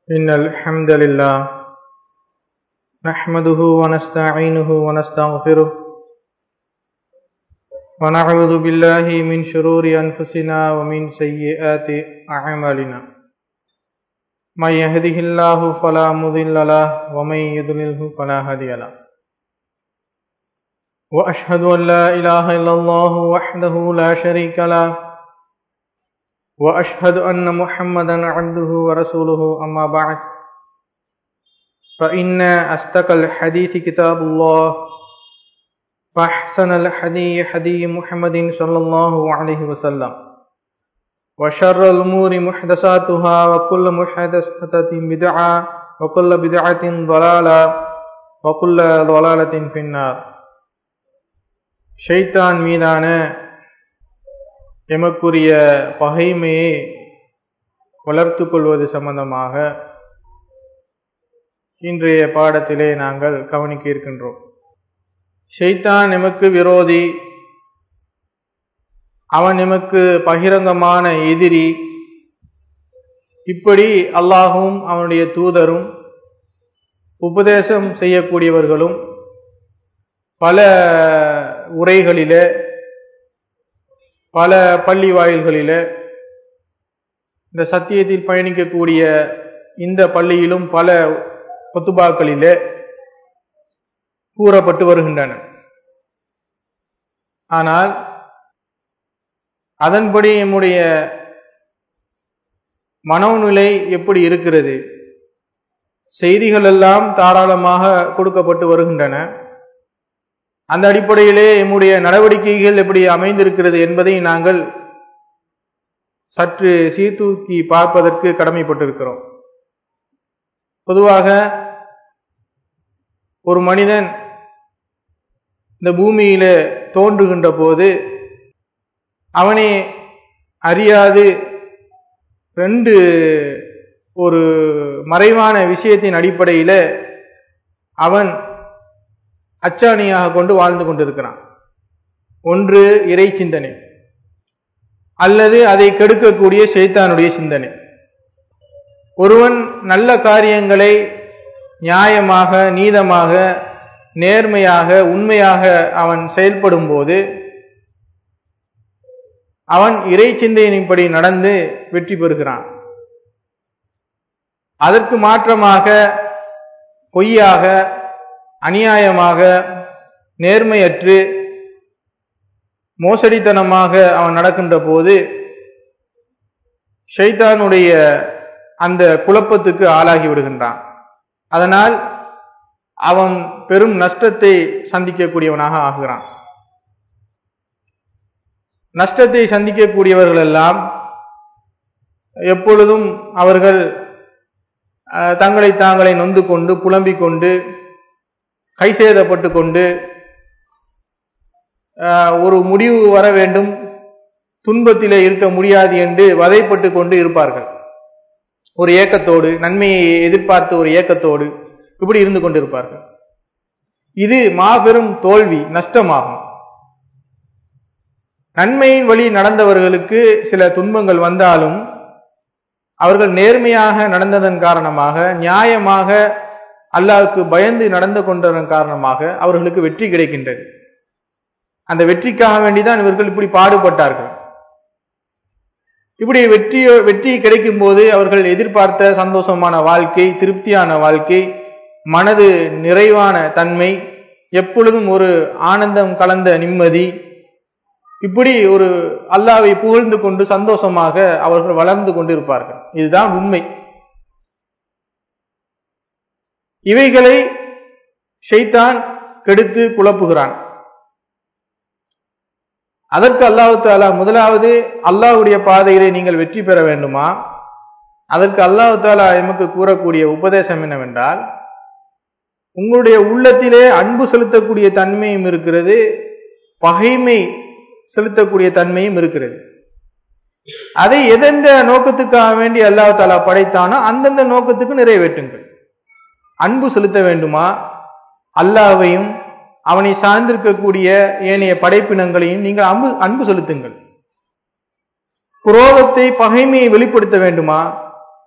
إن الحمد لله نحمده ونستعينه ونستغفره ونعوذ بالله من شرور أنفسنا ومن سيئات أعمالنا من يهده الله فلا مضل له ومن يضلله فلا هادي له وأشهد أن لا إله إلا الله وحده لا شريك له واشهد ان محمدا عبده ورسوله اما بعد فان اصدق الحديث كتاب الله فاحسن الحديث حديث محمد صلى الله عليه وسلم وشر الامور محدثاتها وكل محدثه بدعه وكل بدعه ضلاله وكل ضلاله في النار ஷைத்தான் மீதான எமக்குரிய பகைமையை வளர்த்து கொள்வது சம்பந்தமாக இன்றைய பாடத்திலே நாங்கள் கவனிக்க இருக்கின்றோம் ஷைத்தான் எமக்கு விரோதி அவன் எமக்கு பகிரங்கமான எதிரி இப்படி அல்லாஹும் அவனுடைய தூதரும் உபதேசம் செய்யக்கூடியவர்களும் பல உரைகளிலே பல பள்ளி வாயில்களில இந்த சத்தியத்தில் பயணிக்கக்கூடிய இந்த பள்ளியிலும் பல கொத்துபாக்களிலே கூறப்பட்டு வருகின்றன ஆனால் அதன்படி நம்முடைய மனோநிலை எப்படி இருக்கிறது செய்திகள் எல்லாம் தாராளமாக கொடுக்கப்பட்டு வருகின்றன அந்த அடிப்படையிலே எம்முடைய நடவடிக்கைகள் எப்படி அமைந்திருக்கிறது என்பதை நாங்கள் சற்று சீர்தூக்கி பார்ப்பதற்கு கடமைப்பட்டிருக்கிறோம் பொதுவாக ஒரு மனிதன் இந்த பூமியில தோன்றுகின்ற போது அவனே அறியாது ரெண்டு ஒரு மறைவான விஷயத்தின் அடிப்படையில அவன் அச்சாணியாக கொண்டு வாழ்ந்து கொண்டிருக்கிறான் ஒன்று இறை சிந்தனை அல்லது அதை கெடுக்கக்கூடிய சைத்தானுடைய சிந்தனை ஒருவன் நல்ல காரியங்களை நியாயமாக நீதமாக நேர்மையாக உண்மையாக அவன் செயல்படும் போது அவன் இறை சிந்தையின்படி நடந்து வெற்றி பெறுகிறான் அதற்கு மாற்றமாக பொய்யாக அநியாயமாக நேர்மையற்று மோசடித்தனமாக அவன் நடக்கின்ற போது ஷைத்தானுடைய அந்த குழப்பத்துக்கு ஆளாகி விடுகின்றான் அதனால் அவன் பெரும் நஷ்டத்தை சந்திக்கக்கூடியவனாக ஆகிறான் நஷ்டத்தை சந்திக்கக்கூடியவர்கள் எல்லாம் எப்பொழுதும் அவர்கள் தங்களை தாங்களை நொந்து கொண்டு புலம்பிக் கொண்டு கைசேதப்பட்டு கொண்டு ஒரு முடிவு வர வேண்டும் துன்பத்திலே இருக்க முடியாது என்று வதைப்பட்டு கொண்டு இருப்பார்கள் ஒரு ஏக்கத்தோடு நன்மையை எதிர்பார்த்து ஒரு ஏக்கத்தோடு இப்படி இருந்து கொண்டிருப்பார்கள் இது மாபெரும் தோல்வி நஷ்டமாகும் நன்மையின் வழி நடந்தவர்களுக்கு சில துன்பங்கள் வந்தாலும் அவர்கள் நேர்மையாக நடந்ததன் காரணமாக நியாயமாக அல்லாவுக்கு பயந்து நடந்து கொண்டதன் காரணமாக அவர்களுக்கு வெற்றி கிடைக்கின்றது அந்த வெற்றிக்காக வேண்டிதான் இவர்கள் இப்படி பாடுபட்டார்கள் இப்படி வெற்றி வெற்றி கிடைக்கும் போது அவர்கள் எதிர்பார்த்த சந்தோஷமான வாழ்க்கை திருப்தியான வாழ்க்கை மனது நிறைவான தன்மை எப்பொழுதும் ஒரு ஆனந்தம் கலந்த நிம்மதி இப்படி ஒரு அல்லாவை புகழ்ந்து கொண்டு சந்தோஷமாக அவர்கள் வளர்ந்து கொண்டிருப்பார்கள் இதுதான் உண்மை இவைகளை ஷைத்தான் கெடுத்து குழப்புகிறான் அதற்கு அல்லாஹு தாலா முதலாவது அல்லாஹுடைய பாதையிலே நீங்கள் வெற்றி பெற வேண்டுமா அதற்கு அல்லாஹு தாலா எமக்கு கூறக்கூடிய உபதேசம் என்னவென்றால் உங்களுடைய உள்ளத்திலே அன்பு செலுத்தக்கூடிய தன்மையும் இருக்கிறது பகைமை செலுத்தக்கூடிய தன்மையும் இருக்கிறது அதை எதெந்த நோக்கத்துக்காக வேண்டி அல்லாஹு தாலா படைத்தானோ அந்தந்த நோக்கத்துக்கு நிறைவேற்றுங்கள் அன்பு செலுத்த வேண்டுமா அல்லாவையும் அவனை சார்ந்திருக்கக்கூடிய ஏனைய படைப்பினங்களையும் நீங்கள் அன்பு அன்பு செலுத்துங்கள் குரோதத்தை பகைமையை வெளிப்படுத்த வேண்டுமா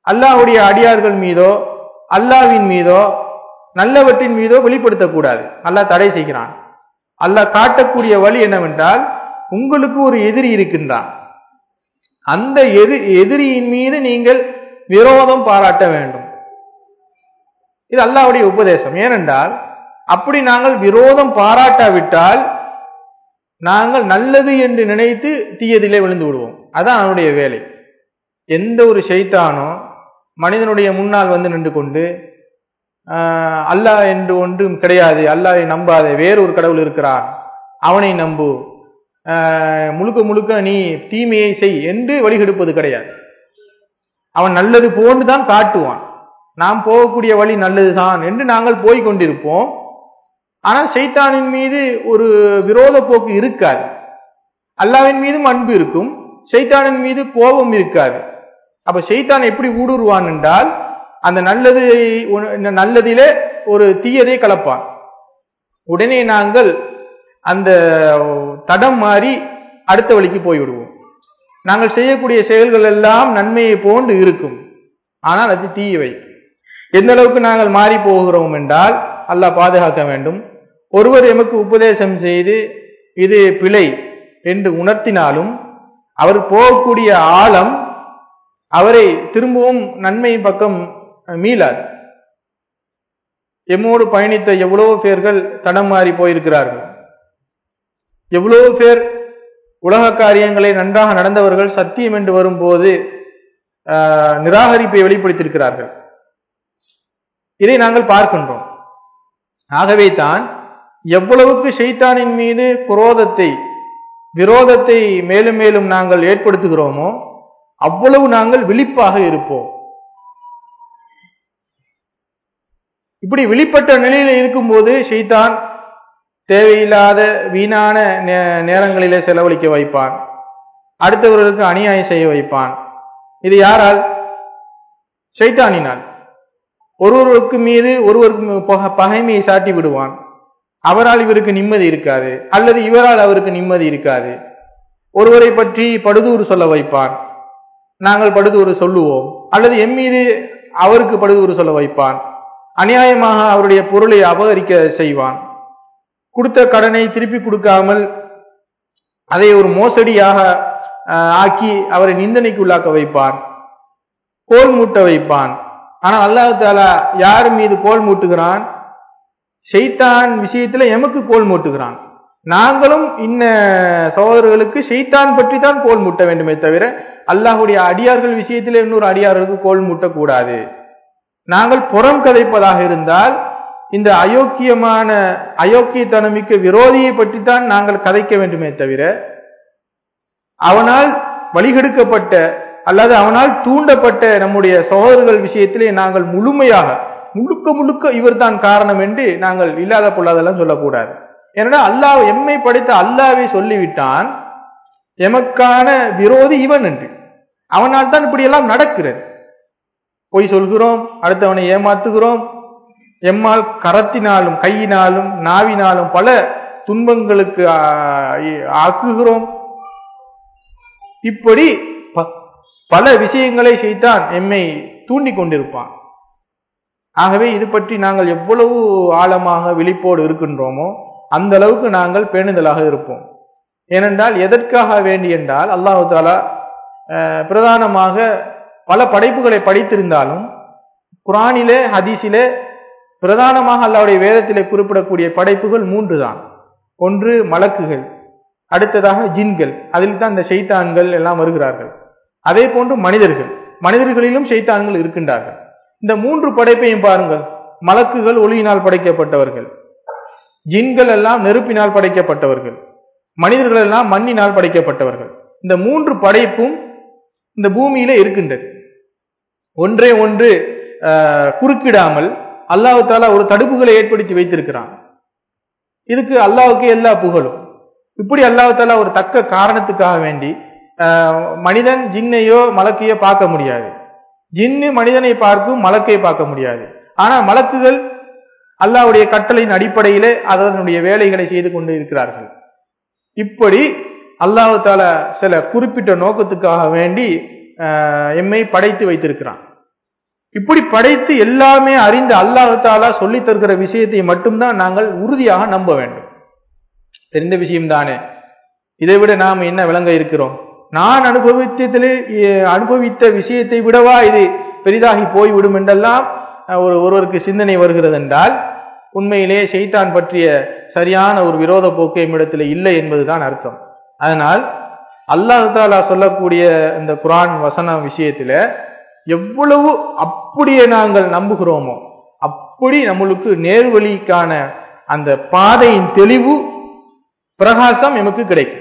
அல்லாஹ்வுடைய அடியார்கள் மீதோ அல்லாஹ்வின் மீதோ நல்லவற்றின் மீதோ வெளிப்படுத்தக்கூடாது அல்லாஹ் தடை செய்கிறான் அல்லாஹ் காட்டக்கூடிய வழி என்னவென்றால் உங்களுக்கு ஒரு எதிரி இருக்கின்றான் அந்த எதி எதிரியின் மீது நீங்கள் விரோதம் பாராட்ட வேண்டும் இது அல்லாஹ்வுடைய உபதேசம் ஏனென்றால் அப்படி நாங்கள் விரோதம் பாராட்டாவிட்டால் நாங்கள் நல்லது என்று நினைத்து தீயதிலே விழுந்து விடுவோம் அதான் அவனுடைய வேலை எந்த ஒரு ஷைத்தானோ மனிதனுடைய முன்னால் வந்து நின்று கொண்டு ஆஹ், அல்லாஹ் என்று ஒன்றும் கிடையாது அல்லாஹை நம்பாதே வேறொரு கடவுள் இருக்கிறான் அவனை நம்பு ஆஹ், முழுக்க முழுக்க நீ தீமையை செய் என்று வழிகெடுப்பது கிடையாது அவன் நல்லது போன்று தான் காட்டுவான் நாம் போகக்கூடிய வழி நல்லதுதான் என்று நாங்கள் போய் கொண்டிருப்போம் ஆனால் சைத்தானின் மீது ஒரு விரோத போக்கு இருக்காது அல்லாவின் மீதும் அன்பு இருக்கும் சைத்தானின் மீது கோபம் இருக்காது அப்ப சைத்தான் எப்படி ஊடுருவான் என்றால் அந்த நல்லது இந்த நல்லதிலே ஒரு தீயதை கலப்பான் உடனே நாங்கள் அந்த தடம் மாறி அடுத்த வழிக்கு போய்விடுவோம் நாங்கள் செய்யக்கூடிய செயல்கள் எல்லாம் நன்மையை போன்று இருக்கும் ஆனால் அது தீயவை எந்த அளவுக்கு நாங்கள் மாறி போகிறோம் என்றால் அல்லாஹ் பாதுகாக்க வேண்டும் ஒருவர் எமக்கு உபதேசம் செய்து இது பிழை என்று உணர்த்தினாலும் அவர் போகக்கூடிய ஆழம் அவரை திரும்பவும் நன்மை பக்கம் மீளாது எம்மோடு பயணித்த எவ்வளவு பேர்கள் தடம் மாறி போயிருக்கிறார்கள் எவ்வளவு பேர் உலக காரியங்களை நன்றாக நடந்தவர்கள் சத்தியம் என்று வரும்போது ஆஹ், நிராகரிப்பை வெளிப்படுத்தியிருக்கிறார்கள் இதை நாங்கள் பார்க்கின்றோம் ஆகவே தான் எவ்வளவுக்கு ஷைத்தானின் மீது குரோதத்தை விரோதத்தை மேலும் மேலும் நாங்கள் ஏற்படுத்துகிறோமோ அவ்வளவு நாங்கள் விழிப்பாக இருப்போம் இப்படி வெளிப்பட்ட நிலையில இருக்கும்போது ஷைத்தான் தேவையில்லாத வீணான நே- நேரங்களிலே செலவழிக்க வைப்பான் அடுத்தவர்களுக்கு அநியாயம் செய்ய வைப்பான் இது யாரால் ஷைத்தானினால் ஒருவருக்கு மீது ஒருவருக்கு பக- பகைமையை சாட்டி விடுவான் அவரால் இவருக்கு நிம்மதி இருக்காது அல்லது இவரால் அவருக்கு நிம்மதி இருக்காது ஒருவரை பற்றி படுதூறு சொல்ல வைப்பான் நாங்கள் படுதூறு சொல்லுவோம் அல்லது எம் மீது அவருக்கு படுதூறு சொல்ல வைப்பான் அநியாயமாக அவருடைய பொருளை அபகரிக்க செய்வான் கொடுத்த கடனை திருப்பி கொடுக்காமல் அதை ஒரு மோசடியாக ஆஹ், ஆக்கி அவரை நிந்தனைக்கு உள்ளாக்க வைப்பான் கோல் மூட்ட வைப்பான் ஆனால் அல்லாஹ் தாலா யார் மீது கோல் மூட்டுகிறான் ஷைத்தான் விஷயத்துல எமக்கு கோல் மூட்டுகிறான் நாங்களும் இன்ன சகோதரர்களுக்கு ஷைத்தான் பற்றி தான் கோல் மூட்ட வேண்டுமே தவிர அல்லாஹ்வுடைய அடியார்கள் விஷயத்தில் இன்னொரு அடியார்களுக்கு கோல் மூட்டக்கூடாது நாங்கள் புறம் கதைப்பதாக இருந்தால் இந்த அயோக்கியமான அயோக்கியத்தனமிக்க விரோதியை பற்றித்தான் நாங்கள் கதைக்க வேண்டுமே தவிர அவனால் வழிகெடுக்கப்பட்ட அல்லது அவனால் தூண்டப்பட்ட நம்முடைய சகோதரர்கள் விஷயத்திலே நாங்கள் முழுமையாக முழுக்க முழுக்க இவர்தான் காரணம் என்று நாங்கள் இல்லாத பொல்லாதெல்லாம் சொல்லக்கூடாது ஏன்னா அல்லாஹ் எம்மை படைத்த அல்லாவை சொல்லிவிட்டான் எமக்கான விரோதி இவன் என்று அவனால் தான் இப்படியெல்லாம் நடக்கிறது பொய் சொல்கிறோம் அடுத்தவனை ஏமாத்துகிறோம் எம்மால் கரத்தினாலும் கையினாலும் நாவினாலும் பல துன்பங்களுக்கு ஆ, ஆக்குகிறோம் இப்படி ப- பல விஷயங்களை செய்தான் எம்மை தூண்டிக் கொண்டிருப்பான் ஆகவே இது பற்றி நாங்கள் எவ்வளவு ஆழமாக விழிப்போடு இருக்கின்றோமோ அந்த அளவுக்கு நாங்கள் பேணுதலாக இருப்போம் ஏனென்றால் எதற்காக வேண்டி என்றால் அல்லாஹு தாலா அஹ், பிரதானமாக பல படைப்புகளை படித்திருந்தாலும் குரானிலே ஹதீஸிலே பிரதானமாக அல்லாஹ்வுடைய வேதத்திலே குறிப்பிடக்கூடிய படைப்புகள் மூன்று தான் ஒன்று மலக்குகள் அடுத்ததாக ஜின்கள் அதில் தான் இந்த ஷைத்தான்கள் எல்லாம் வருகிறார்கள் அதே போன்று மனிதர்கள் மனிதர்களிலும் ஷைத்தான்கள் இருக்கின்றார்கள் இந்த மூன்று படைப்பையும் பாருங்கள் மலக்குகள் ஒளியினால் படைக்கப்பட்டவர்கள் ஜின்கள் எல்லாம் நெருப்பினால் படைக்கப்பட்டவர்கள் மனிதர்கள் எல்லாம் மண்ணினால் படைக்கப்பட்டவர்கள் இந்த மூன்று படைப்பும் இந்த பூமியில இருக்கின்றது ஒன்றே ஒன்று ஆஹ், குறுக்கிடாமல் அல்லாஹ் தாலா ஒரு தடுப்புகளை ஏற்படுத்தி வைத்திருக்கிறான் இதுக்கு அல்லாஹ்வுக்கு எல்லா புகழும் இப்படி அல்லாஹ் தாலா ஒரு தக்க காரணத்துக்காக வேண்டி ஆஹ், மனிதன் ஜின்னையோ மலக்கையோ பார்க்க முடியாது ஜின்னு மனிதனை பார்க்கும் மலக்கை பார்க்க முடியாது ஆனா மலக்குகள் அல்லாஹ்வுடைய கட்டளையின் அடிப்படையிலே அதனுடைய வேலைகளை செய்து கொண்டு இருக்கிறார்கள் இப்படி அல்லாஹ் தாலா சில குறிப்பிட்ட நோக்கத்துக்காக வேண்டி ஆஹ், எம்மை படைத்து வைத்திருக்கிறான் இப்படி படைத்து எல்லாமே அறிந்த அல்லாஹ் தாலா சொல்லித் தருகிற விஷயத்தை மட்டும்தான் நாங்கள் உறுதியாக நம்ப வேண்டும் தெரிந்த விஷயம்தானே இதை விட நாம் என்ன விளங்க இருக்கிறோம் நான் அனுபவித்ததிலே எ- அனுபவித்த விஷயத்தை விடவா இது பெரிதாகி போய்விடும் என்றெல்லாம் அஹ், ஒரு ஒருவருக்கு சிந்தனை வருகிறது என்றால் உண்மையிலே ஷைத்தான் பற்றிய சரியான ஒரு விரோத போக்கு நம்மிடத்தில் இல்லை என்பதுதான் அர்த்தம் அதனால் அல்லாஹ் தாலா சொல்லக்கூடிய இந்த குர்ஆன் வசன விஷயத்துல எவ்வளவு அப்படியே நாங்கள் நம்புகிறோமோ அப்படி நம்மளுக்கு நேர்வழிக்கான அந்த பாதையின் தெளிவு பிரகாசம் எமக்கு கிடைக்கும்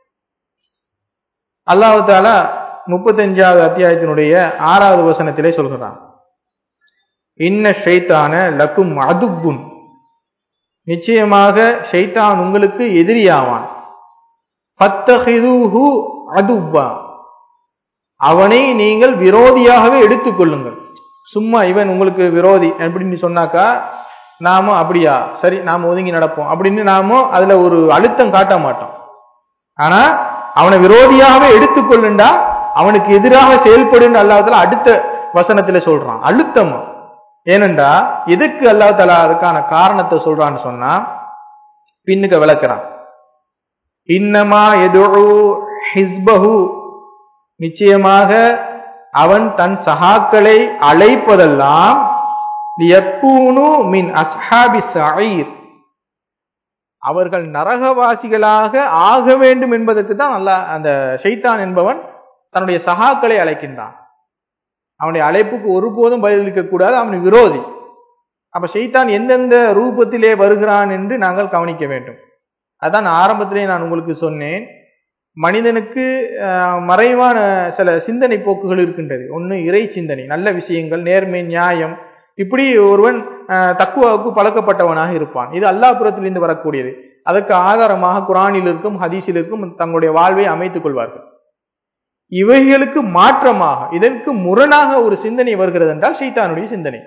அல்லாஹ் தாலா முப்பத்தஞ்சாவது அத்தியாயத்தினுடைய ஆறாவது வசனத்திலே சொல்கிறான் இன்ன ஷைத்தான லக்கும் அதுப்புன் நிச்சயமாக ஷைத்தான் உங்களுக்கு எதிரியாவான் பத்தஹிதுஹு அதுப்பா அவனை நீங்கள் விரோதியாகவே எடுத்துக்கொள்ளுங்கள் சும்மா இவன் உங்களுக்கு விரோதி அப்படின்னு சொன்னாக்கா நாம அப்படியா சரி நாம ஒதுங்கி நடப்போம் அப்படின்னு நாம அதுல ஒரு அழுத்தம் காட்ட மாட்டோம் ஆனா அவனை விரோதியாகவே எடுத்துக்கொள்ளுண்டா அவனுக்கு எதிராக செயல்படுன்னு அல்லாஹ் அடுத்த வசனத்துல சொல்றான் அழுத்தம் ஏனென்றா எதுக்கு அல்லாஹ் தலா அதுக்கான காரணத்தை சொல்றான்னு சொன்னா பின்னுக்கு விளக்குறான் இன்னமா எதுழு ஹிஸ்பஹு நிச்சயமாக அவன் தன் சகாக்களை அழைப்பதெல்லாம் லியக்கூனு மின் அஸ்ஹாபி சயீர் அவர்கள் நரகவாசிகளாக ஆக வேண்டும் என்பதற்கு தான் அல்லாஹ் அந்த ஷைத்தான் என்பவன் தன்னுடைய சகாக்களை அழைக்கின்றான் அவனுடைய அழைப்புக்கு ஒருபோதும் பதிலளிக்க கூடாது அவன் விரோதி அப்ப ஷைத்தான் எந்தெந்த ரூபத்திலே வருகிறான் என்று நாங்கள் கவனிக்க வேண்டும் அதான் ஆரம்பத்திலே நான் உங்களுக்கு சொன்னேன் மனிதனுக்கு அஹ், மறைவான சில சிந்தனை போக்குகள் இருக்கின்றது ஒன்று இறை சிந்தனை நல்ல விஷயங்கள் நேர்மை நியாயம் இப்படி ஒருவன் அஹ், தக்குவாவுக்கு பழக்கப்பட்டவனாக இருப்பான் இது அல்லாஹ் புறத்திலிருந்து வரக்கூடியது அதற்கு ஆதாரமாக குரானில் இருக்கும் ஹதீஸில் இருக்கும் தங்களுடைய வாழ்வை அமைத்துக் கொள்வார்கள் இவைகளுக்கு மாற்றமாக இதற்கு முரணாக ஒரு சிந்தனை வருகிறது என்றால் ஷைத்தானுடைய சிந்தனை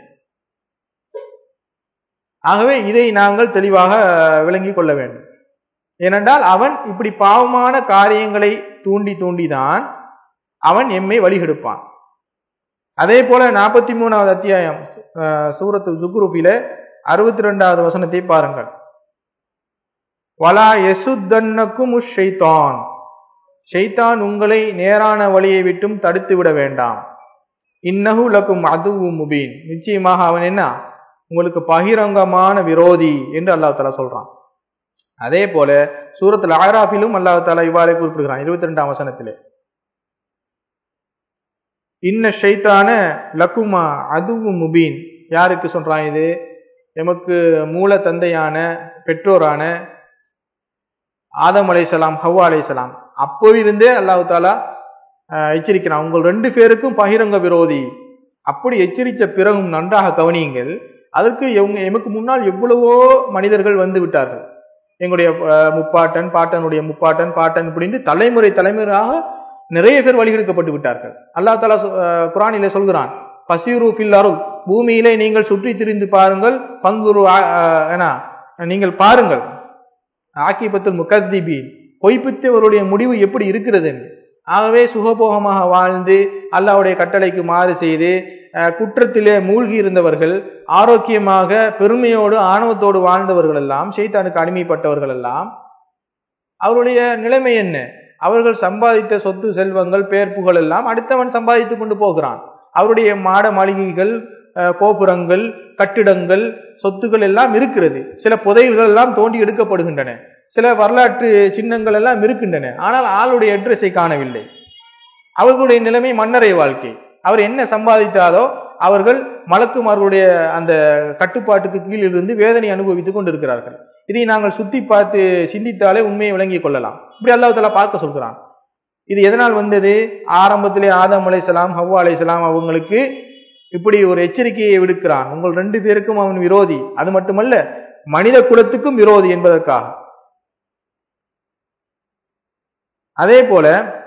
ஆகவே இதை நாங்கள் தெளிவாக விளங்கிக் கொள்ள வேண்டும் ஏனென்றால் அவன் இப்படி பாவமான காரியங்களை தூண்டி தூண்டிதான் அவன் எம்மை வழிகெடுப்பான் அதே போல நாற்பத்தி மூணாவது அத்தியாயம் அஹ், சூரத்து ஜுக்ரூபில அறுபத்தி ரெண்டாவது வசனத்தை பாருங்கள் வலா எசுத்தன்னக்கும் ஷைத்தான் ஷைத்தான் உங்களை நேரான வழியை விட்டும் தடுத்து விட வேண்டாம் இன்னஹு லக்கும் அதுவு முபீன் நிச்சயமாக அவன் என்ன உங்களுக்கு பகிரங்கமான விரோதி என்று அல்லாஹ் தஆலா சொல்றான் அதே போல சூரத்தில் ஆராஃபிலும் அல்லாஹ் தாலா இவ்வாறே குறிப்பிடுகிறான் இருபத்தி ரெண்டாம் வசனத்திலே இன்ன ஷைத்தான லக்குமா அதுவும் முபீன் யாருக்கு சொல்றான் இது எமக்கு மூல தந்தையான பெற்றோரான ஆதம் அலைசலாம் ஹவ்வா அலைசலாம் அப்போவிருந்தே அல்லாஹ் தாலா அஹ், எச்சரிக்கிறான் உங்கள் ரெண்டு பேருக்கும் பகிரங்க விரோதி அப்படி எச்சரித்த பிறகும் நன்றாக கவனியுங்கள் அதற்கு எவங்க எமக்கு முன்னால் எவ்வளவோ மனிதர்கள் வந்து விட்டார்கள் எங்களுடைய அஹ், முப்பாட்டன் பாட்டனுடைய முப்பாட்டன் பாட்டன் இப்படின்னு தலைமுறை தலைமுறையாக நிறைய பேர் வழிகெடுக்கப்பட்டு விட்டார்கள் அல்லாஹ் தாலா சொ- அஹ், குரானிலே சொல்கிறான் பசீரு ஃபில் அருள் பூமியிலே நீங்கள் சுற்றி திரிந்து பாருங்கள் பங்குரு ஆ- அஹ், என நீங்கள் பாருங்கள் ஆக்கிபத்துல் முகத்திபீன் பொய்ப்பித்தவருடைய முடிவு எப்படி இருக்கிறது என்று. ஆகவே சுகபோகமாக வாழ்ந்து அல்லாஹ்வுடைய கட்டளைக்கு மாறு செய்து அஹ், குற்றத்திலே மூழ்கி இருந்தவர்கள் ஆரோக்கியமாக பெருமையோடு ஆணவத்தோடு வாழ்ந்தவர்கள் எல்லாம் ஷைத்தானுக்கு அடிமைப்பட்டவர்கள் எல்லாம் அவருடைய நிலைமை என்ன அவர்கள் சம்பாதித்த சொத்து செல்வங்கள் பேர் புகழ் எல்லாம் அடுத்தவன் சம்பாதித்துக் கொண்டு போகிறான் அவருடைய மாட மாளிகைகள் அஹ், கோபுரங்கள் கட்டிடங்கள் சொத்துக்கள் எல்லாம் இருக்கிறது சில புதையல்கள் எல்லாம் தோண்டி எடுக்கப்படுகின்றன சில வரலாற்று சின்னங்கள் எல்லாம் இருக்கின்றன ஆனால் ஆளுடைய அட்ரஸை காணவில்லை அவர்களுடைய நிலைமை மன்னரை வாழ்க்கை அவர் என்ன சம்பாதித்தாரோ அவர்கள் மலக்குமார்களுடைய அந்த கட்டுப்பாட்டுக்கு கீழ் இருந்து வேதனை அனுபவித்துக் கொண்டிருக்கிறார்கள் இதை நாங்கள் சுத்தி பார்த்து சிந்தித்தாலே உண்மையை விளங்கிக் கொள்ளலாம் இப்படி அல்லாஹ் தஆலா பார்க்க சொல்கிறான் இது எதனால் வந்தது ஆரம்பத்திலே ஆதம் அலைசலாம் ஹவ்வா அலைசலாம் அவங்களுக்கு இப்படி ஒரு எச்சரிக்கையை விடுக்கிறான் உங்கள் ரெண்டு பேருக்கும் அவன் விரோதி அது மட்டுமல்ல மனித குலத்துக்கும் விரோதி என்பதற்காக அதே போல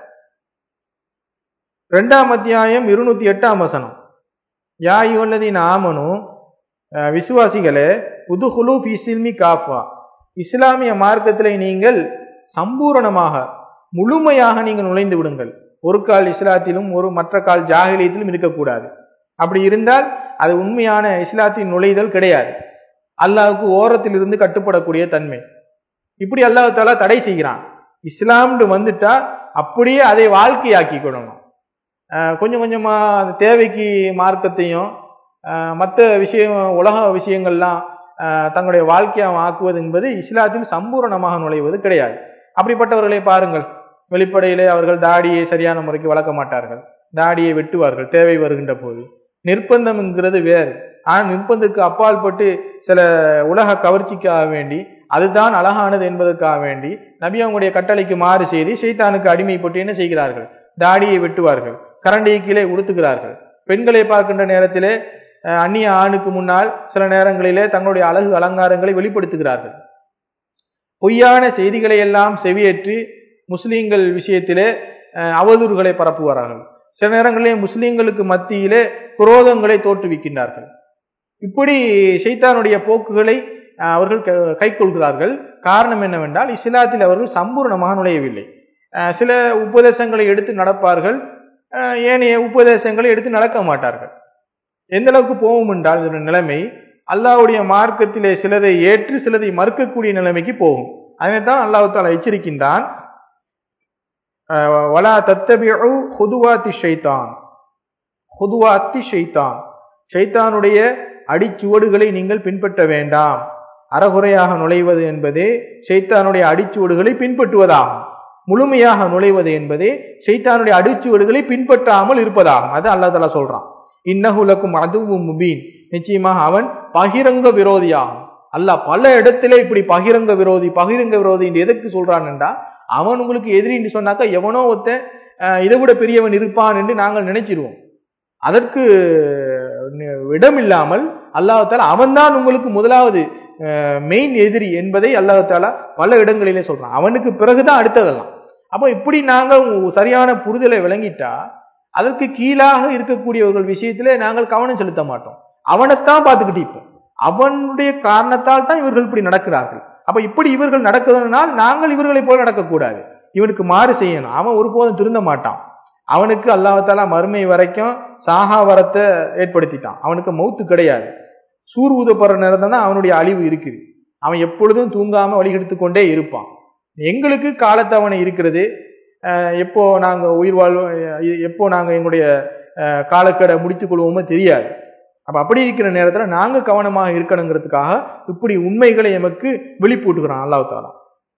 இரண்டாம் அத்தியாயம் இருநூத்தி எட்டாம் வசனம் யா யுவல்லதீன் ஆமனு அஹ், விசுவாசிகளே உதுகுலு பிசில்மி காஃபா இஸ்லாமிய மார்க்கத்திலே நீங்கள் சம்பூரணமாக முழுமையாக நீங்கள் நுழைந்து விடுங்கள் ஒரு கால் இஸ்லாத்திலும் ஒரு மற்ற கால் ஜாகிலியத்திலும் இருக்கக்கூடாது அப்படி இருந்தால் அது உண்மையான இஸ்லாத்தின் நுழைதல் கிடையாது அல்லாஹ்வுக்கு ஓரத்தில் இருந்து கட்டுப்படக்கூடிய தன்மை இப்படி அல்லாஹ் தாலா தடை செய்கிறான் இஸ்லாம்னு வந்துட்டா அப்படியே அதை வாழ்க்கையாக்கி கொள்ளணும் அஹ் கொஞ்சம் கொஞ்சமா அந்த தேவைக்கு மார்க்கத்தையும் மற்ற விஷயம் உலக விஷயங்கள்லாம் அஹ் தங்களுடைய வாழ்க்கையை ஆக்குவது என்பது இஸ்லாத்தில் சம்பூரணமாக நுழைவது கிடையாது அப்படிப்பட்டவர்களை பாருங்கள் வெளிப்படையிலே அவர்கள் தாடியை சரியான முறைக்கு வளர்க்க மாட்டார்கள் தாடியை வெட்டுவார்கள் தேவை வருகின்ற போது நிர்பந்தம் என்கிறது வேறு ஆனால் நிர்பந்தத்துக்கு அப்பால் பட்டு சில உலக கவர்ச்சிக்காக வேண்டி அதுதான் அழகானது என்பதற்காக வேண்டி நபி அவங்களுடைய கட்டளைக்கு மாறு செய்து ஷைத்தானுக்கு அடிமைப்பட்டு என்ன செய்கிறார்கள் தாடியை வெட்டுவார்கள் கரண்டியை கீழே உடுத்துகிறார்கள் பெண்களை பார்க்கின்ற நேரத்திலே அஹ், அந்நிய ஆணுக்கு முன்னால் சில நேரங்களிலே தங்களுடைய அழகு அலங்காரங்களை வெளிப்படுத்துகிறார்கள் பொய்யான செய்திகளை எல்லாம் செவியேற்று முஸ்லிம்கள் விஷயத்திலே அஹ், அவதூறுகளை பரப்புவார்கள் சில நேரங்களிலே முஸ்லிம்களுக்கு மத்தியிலே குரோதங்களை தோற்றுவிக்கின்றார்கள் இப்படி ஷைத்தானுடைய போக்குகளை அஹ், அவர்கள் க- கைக்கொள்கிறார்கள் காரணம் என்னவென்றால் இஸ்லாத்தில் அவர்கள் சம்பூர்ணமாக நுழையவில்லை அஹ், சில உபதேசங்களை எடுத்து நடப்பார்கள் அஹ், ஏனைய உபதேசங்களை எடுத்து நடக்க மாட்டார்கள் எந்த அளவுக்கு போகும் என்றால் இதோட நிலைமை அல்லாஹ்வுடைய மார்க்கத்திலே சிலதை ஏற்று சிலதை மறுக்கக்கூடிய நிலைமைக்கு போகும் அதனைத்தான் அல்லாஹ் தாலா எச்சரிக்கின்றான் அஹ், வலா தத்தபிஉ ஹுதுவாத்தி ஷைத்தான் ஹுதுவாத்தி ஷைத்தான் ஷைத்தானுடைய அடிச்சுவடுகளை நீங்கள் பின்பற்ற வேண்டாம் அறகுறையாக நுழைவது என்பதே ஷைத்தானுடைய அடிச்சுவடுகளை பின்பற்றுவதாகும் முழுமையாக நுழைவது என்பதே ஷைத்தானுடைய அடிச்சுவடுகளை பின்பற்றாமல் இருப்பதாகும் அது அல்லாஹ் தஆலா சொல்றான் இன்னஹுலக்கும் அதுவும் முபீன் நிச்சயமாக அவன் பகிரங்க விரோதியாகும் அல்லாஹ் பல இடத்திலே இப்படி பகிரங்க விரோதி பகிரங்க விரோதி என்று எதற்கு சொல்றான் என்றா அவன் உங்களுக்கு எதிரி என்று சொன்னாக்கா எவனோ ஒருத்தன் அஹ், இதை விட பெரியவன் இருப்பான் என்று நாங்கள் நினைச்சிருவோம் அதற்கு இடம் இல்லாமல் அல்லாஹால அவன்தான் உங்களுக்கு முதலாவது மெயின் எதிரி என்பதை அல்லாஹால பல இடங்களிலே சொல்றான் அவனுக்கு பிறகுதான் அடுத்ததெல்லாம் அப்போ இப்படி நாங்கள் சரியான புரிதலை விளங்கிட்டா அதற்கு கீழாக இருக்கக்கூடியவர்கள் விஷயத்திலே நாங்கள் கவனம் செலுத்த மாட்டோம் அவனைத்தான் பார்த்துக்கிட்டு இருப்போம் அவனுடைய காரணத்தால் தான் இவர்கள் இப்படி நடக்கிறார்கள் அப்ப இப்படி இவர்கள் நடக்கிறதுனால் நாங்கள் இவர்களைப் போல நடக்கக்கூடாது இவனுக்கு மாறு செய்யணும் அவன் ஒருபோதும் திருந்த மாட்டான் அவனுக்கு அல்லாஹாலா மறுமை வரைக்கும் சாகா வரத்தை ஏற்படுத்திட்டான் அவனுக்கு மௌத்து கிடையாது சூர் ஊதப்படுற நேரத்தில் தான் அவனுடைய அழிவு இருக்குது அவன் எப்பொழுதும் தூங்காம வழிகெடுத்து கொண்டே இருப்பான் எங்களுக்கு காலத்தவணை இருக்கிறது அஹ் எப்போ நாங்க உயிர் வாழ்வோம் அஹ் எப்போ நாங்க எங்களுடைய அஹ், காலக்கெடை முடித்துக் கொள்வோமோ தெரியாது அப்ப அப்படி இருக்கிற நேரத்துல நாங்க கவனமாக இருக்கணுங்கிறதுக்காக இப்படி உண்மைகளை எமக்கு வெளிப்பூட்டுகிறான் அல்லாஹ் தாலா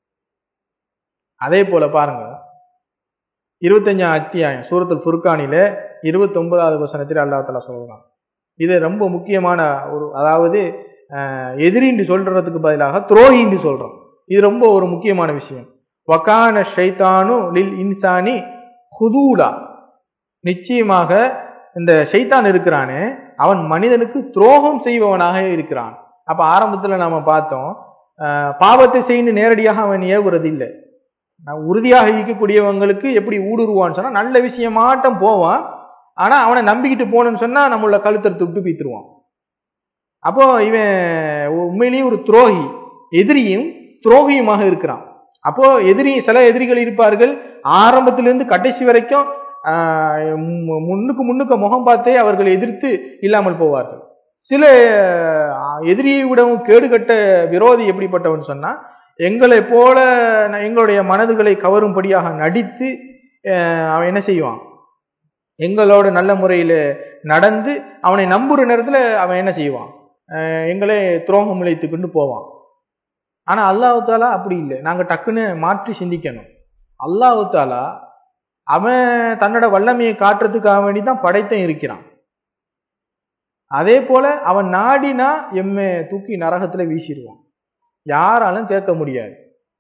அதே போல பாருங்க இருபத்தஞ்சாம் அத்தியாயம் சூரத்துல் ஃபுர்கானில இருபத்தி ஒன்பதாவது வசனத்தில் அல்லாஹ் தாலா சொல்றான் இது ரொம்ப முக்கியமான ஒரு அதாவது அஹ், எதிரின்னு சொல்றதுக்கு பதிலாக துரோகின்னு சொல்றோம் இது ரொம்ப ஒரு முக்கியமான விஷயம் வக்கான ஷைத்தானு லில் இன்சானி ஹுதூலா நிச்சயமாக இந்த ஷைத்தான் இருக்கிறானே அவன் மனிதனுக்கு துரோகம் செய்பவனாக இருக்கிறான் அப்ப ஆரம்பத்துல நாம பார்த்தோம் அஹ், பாவத்தை செய்யணும் நேரடியாக அவன் ஏவுறது இல்லை நான் உறுதியாக இருக்கக்கூடியவங்களுக்கு எப்படி ஊடுருவான்னு சொன்னா நல்ல விஷயமாட்டம் போவான் ஆனா அவனை நம்பிக்கிட்டு போனேன்னு சொன்னா நம்மள கழுத்தறுத்து விட்டு பீத்துருவான் அப்போ இவன் உண்மையிலேயே ஒரு துரோகி எதிரியும் துரோகியுமாக இருக்கிறான் அப்போ எதிரி சில எதிரிகள் இருப்பார்கள் ஆரம்பத்திலிருந்து கடைசி வரைக்கும் ஆஹ், மு- முன்னுக்கு முன்னுக்கு முகம் பார்த்தே அவர்கள் எதிர்த்து இல்லாமல் போவார்கள் சில ஆஹ், எதிரியை விடவும் கேடுகட்ட விரோதி எப்படிப்பட்டவன் சொன்னா எங்களை போல ந- எங்களுடைய மனதுகளை கவரும்படியாக நடித்து ஆஹ், அவன் என்ன செய்வான் எங்களோட நல்ல முறையில நடந்து அவனை நம்புற நேரத்துல அவன் என்ன செய்வான் அஹ் எங்களே துரோகம் இழைத்துக்கொண்டு போவான் ஆனா அல்லாஹ் தாலா அப்படி இல்லை நாங்க டக்குன்னு மாற்றி சிந்திக்கணும் அல்லாஹ் தாலா அவன் தன்னோட வல்லமையை காட்டுறதுக்காக வேண்டி தான் படைத்தன் இருக்கிறான் அதே போல அவன் நாடினா எம்மை தூக்கி நரகத்துல வீசிடுவான் யாராலும் கேட்க முடியாது